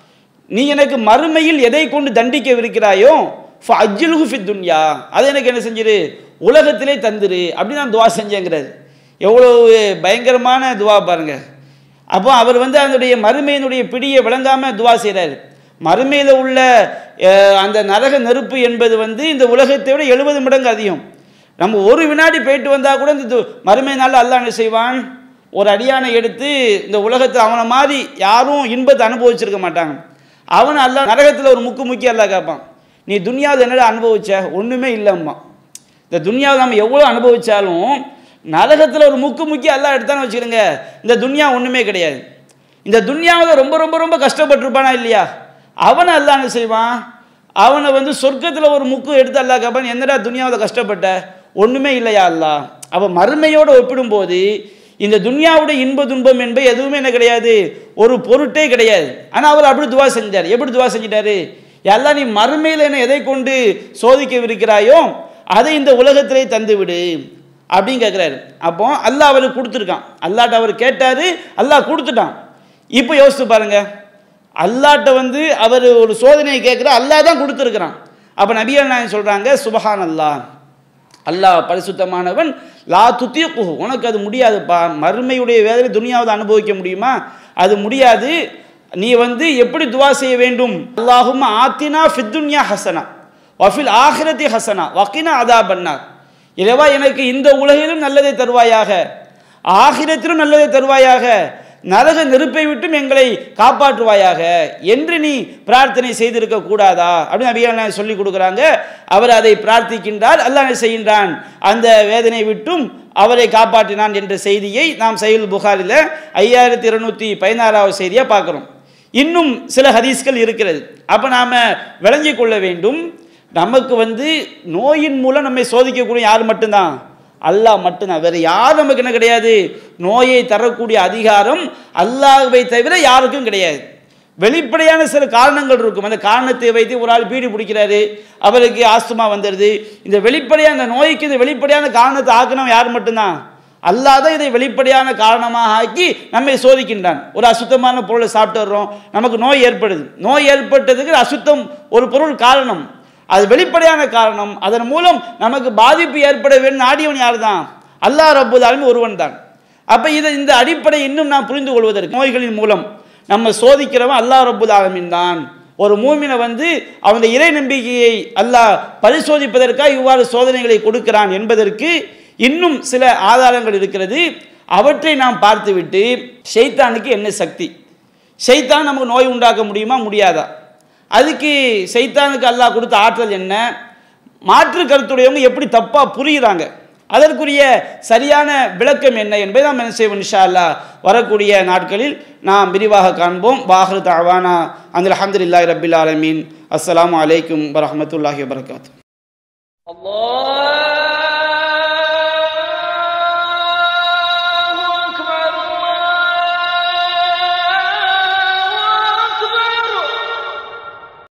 நீ எனக்கு மறுமையில் எதை கொண்டு தண்டிக்கவிருக்கிறாயோ அஜ்ஜுலுகு ஃபித் துன்யா அதை எனக்கு என்ன செஞ்சிரு உலகத்திலே தந்துரு அப்படி நான் துவா செஞ்சேங்கிறாரு எவ்வளவு பயங்கரமான துவா பாருங்க அப்போ அவர் வந்து அதனுடைய மறுமையினுடைய பிடியை விளங்காம துவா செய்கிறார் மறுமையில் உள்ள அஹ், அந்த நரக நெருப்பு என்பது வந்து இந்த உலகத்தை விட எழுபது மடங்கு அதிகம் நம்ம ஒரு வினாடி போயிட்டு வந்தால் கூட இந்த து- மறுமை நாள் அல்லாஹ் என்ன செய்வான் ஒரு அடியானை எடுத்து இந்த உலகத்தில் அவனை மாதிரி யாரும் இன்பத்தை அனுபவிச்சிருக்க மாட்டாங்க அவன் அல்லாஹ் நரகத்தில் ஒரு முக்கு முக்கி அல்லாஹ் கேட்பான் நீ துன்யாவில் என்னடா அனுபவிச்ச ஒன்றுமே இல்லைம்மா இந்த துன்யாவை நம்ம எவ்வளோ அனுபவிச்சாலும் நரகத்தில் ஒரு முக்கு முக்கி எல்லாம் எடுத்தான்னு வச்சுக்கிடுங்க இந்த துன்யா ஒன்றுமே கிடையாது இந்த துன்யாவில் ரொம்ப ரொம்ப ரொம்ப கஷ்டப்பட்டிருப்பானா இல்லையா அவனை அல்லாஹ் என்ன செய்வான் அவனை வந்து சொர்க்கத்தில் ஒரு முக்கு எடுத்து அல்லாஹ் கேட்பான் என்னடா துன்யாவில் கஷ்டப்பட்ட ஒன்றுமே இல்லையா அல்லாஹ் அவன் மறுமையோடு ஒப்பிடும்போது இந்த துன்யாவுடைய இன்ப துன்பம் என்பது எதுவுமே என்ன கிடையாது ஒரு பொருட்டே கிடையாது ஆனால் அவர் அப்படி துவா செஞ்சார் எப்படி துவா செஞ்சிட்டாரு எல்லாம் நீ மறுமையில் என்ன எதை கொண்டு சோதிக்கவிருக்கிறாயோ அதை இந்த உலகத்திலே தந்து விடு அப்படின்னு கேட்குறாரு அப்போ அல்லாஹ் அவருக்கு கொடுத்துருக்கான் அல்லாட்ட அவர் கேட்டார் அல்லாஹ் கொடுத்துட்டான் இப்போ யோசித்து பாருங்க அல்லாட்ட வந்து அவர் ஒரு சோதனையை கேட்குற அல்லாஹ் தான் கொடுத்துருக்குறான் அப்போ நபிகள் நாயகம் சொல்கிறாங்க சுபஹான் அல்லாஹ் அல்லாஹ் பரிசுத்தமானவன் லா துத்தியக்கு உனக்கு அது முடியாதுப்பா மறுமையுடைய வேதனை துனியாவது அனுபவிக்க முடியுமா அது முடியாது நீ வந்து எப்படி துவா செய்ய வேண்டும் அல்லாஹும் ஆத்தினா ஃபித்துன்யா ஹசனா வஃபில் ஆஹிரத்தி ஹசனா வக்கினா அதா பண்ணார் இறைவா எனக்கு இந்த உலகிலும் நல்லதை தருவாயாக ஆகிரத்திலும் நல்லதை தருவாயாக நரக நெருப்பை விட்டும் எங்களை காப்பாற்றுவாயாக என்று நீ பிரார்த்தனை செய்திருக்க கூடாதா அப்படின்னு நபிகள் சொல்லி கொடுக்குறாங்க அவர் அதை பிரார்த்திக்கின்றார் அல்லாஹ் என்ன செய்கின்றான் அந்த வேதனை விட்டும் அவரை காப்பாற்றினான் என்ற செய்தியை நாம் சைல் புகாரில் ஐயாயிரத்தி இருநூத்தி பதினாறாவது செய்தியாக பார்க்குறோம் இன்னும் சில ஹதீஸ்கள் இருக்கிறது அப்போ நாம் விளங்கிக் கொள்ள வேண்டும் நமக்கு வந்து நோயின் மூலம் நம்மை சோதிக்கக்கூடிய யார் மட்டும்தான் அல்லாஹ் மட்டும்தான் வேற யார் நமக்கு என்ன கிடையாது நோயை தரக்கூடிய அதிகாரம் அல்லாஹ்வை தவிர யாருக்கும் கிடையாது வெளிப்படையான சில காரணங்கள் இருக்கும் அந்த காரணத்தை வைத்து ஒரு ஆள் பீடி பிடிக்கிறாரு அவருக்கு ஆஸ்துமா வந்துடுது இந்த வெளிப்படையான அந்த நோய்க்கு இந்த வெளிப்படையான காரணத்தை ஆக்கணும் யார் மட்டும்தான் அல்லாஹ் தான் இதை வெளிப்படையான காரணமாக ஆக்கி நம்மை சோதிக்கின்றான் ஒரு அசுத்தமான பொருளை சாப்பிட்டு வர்றோம் நமக்கு நோய் ஏற்படுது நோய் ஏற்பட்டதுக்கு அசுத்தம் ஒரு பொருள் காரணம் அது வெளிப்படையான காரணம் அதன் மூலம் நமக்கு பாதிப்பு ஏற்பட வேண்டும் நாடியவன் யார் தான் அல்லாஹ் ரப்புல் ஆலமீன் ஒருவன் தான் அப்போ இதை இந்த அடிப்படை இன்னும் நாம் புரிந்து கொள்வதற்கு நோய்களின் மூலம் நம்ம சோதிக்கிறவன் அல்லாஹ் ரப்புல் ஆலமீன் தான் ஒரு மூமினை வந்து அவனுடைய இறை நம்பிக்கையை அல்லாஹ் பரிசோதிப்பதற்காக இவ்வாறு சோதனைகளை கொடுக்கிறான் என்பதற்கு இன்னும் சில ஆதாரங்கள் இருக்கிறது அவற்றை நாம் பார்த்துவிட்டு ஷைத்தானுக்கு என்ன சக்தி ஷைத்தான் நமக்கு நோய் உண்டாக்க முடியுமா முடியாதா அதுக்கு சைத்தானுக்கு அல்லாஹ் கொடுத்த ஆற்றல் என்ன மாற்று கருத்துடையவங்க எப்படி தப்பாக புரியுறாங்க அதற்குரிய சரியான விளக்கம் என்ன என்பதை நாம் என்ன செய்வோம் இன்ஷா அல்லாஹ் வரக்கூடிய நாட்களில் நாம் விரிவாக காண்போம் வாஹரு தாவானா அந்த அலமதுல்லாஹி ரபில் ஆலமீன் அஸ்ஸலாமு அலைக்கும் வரஹ்மத்துல்லாஹி வபரகாத்து الله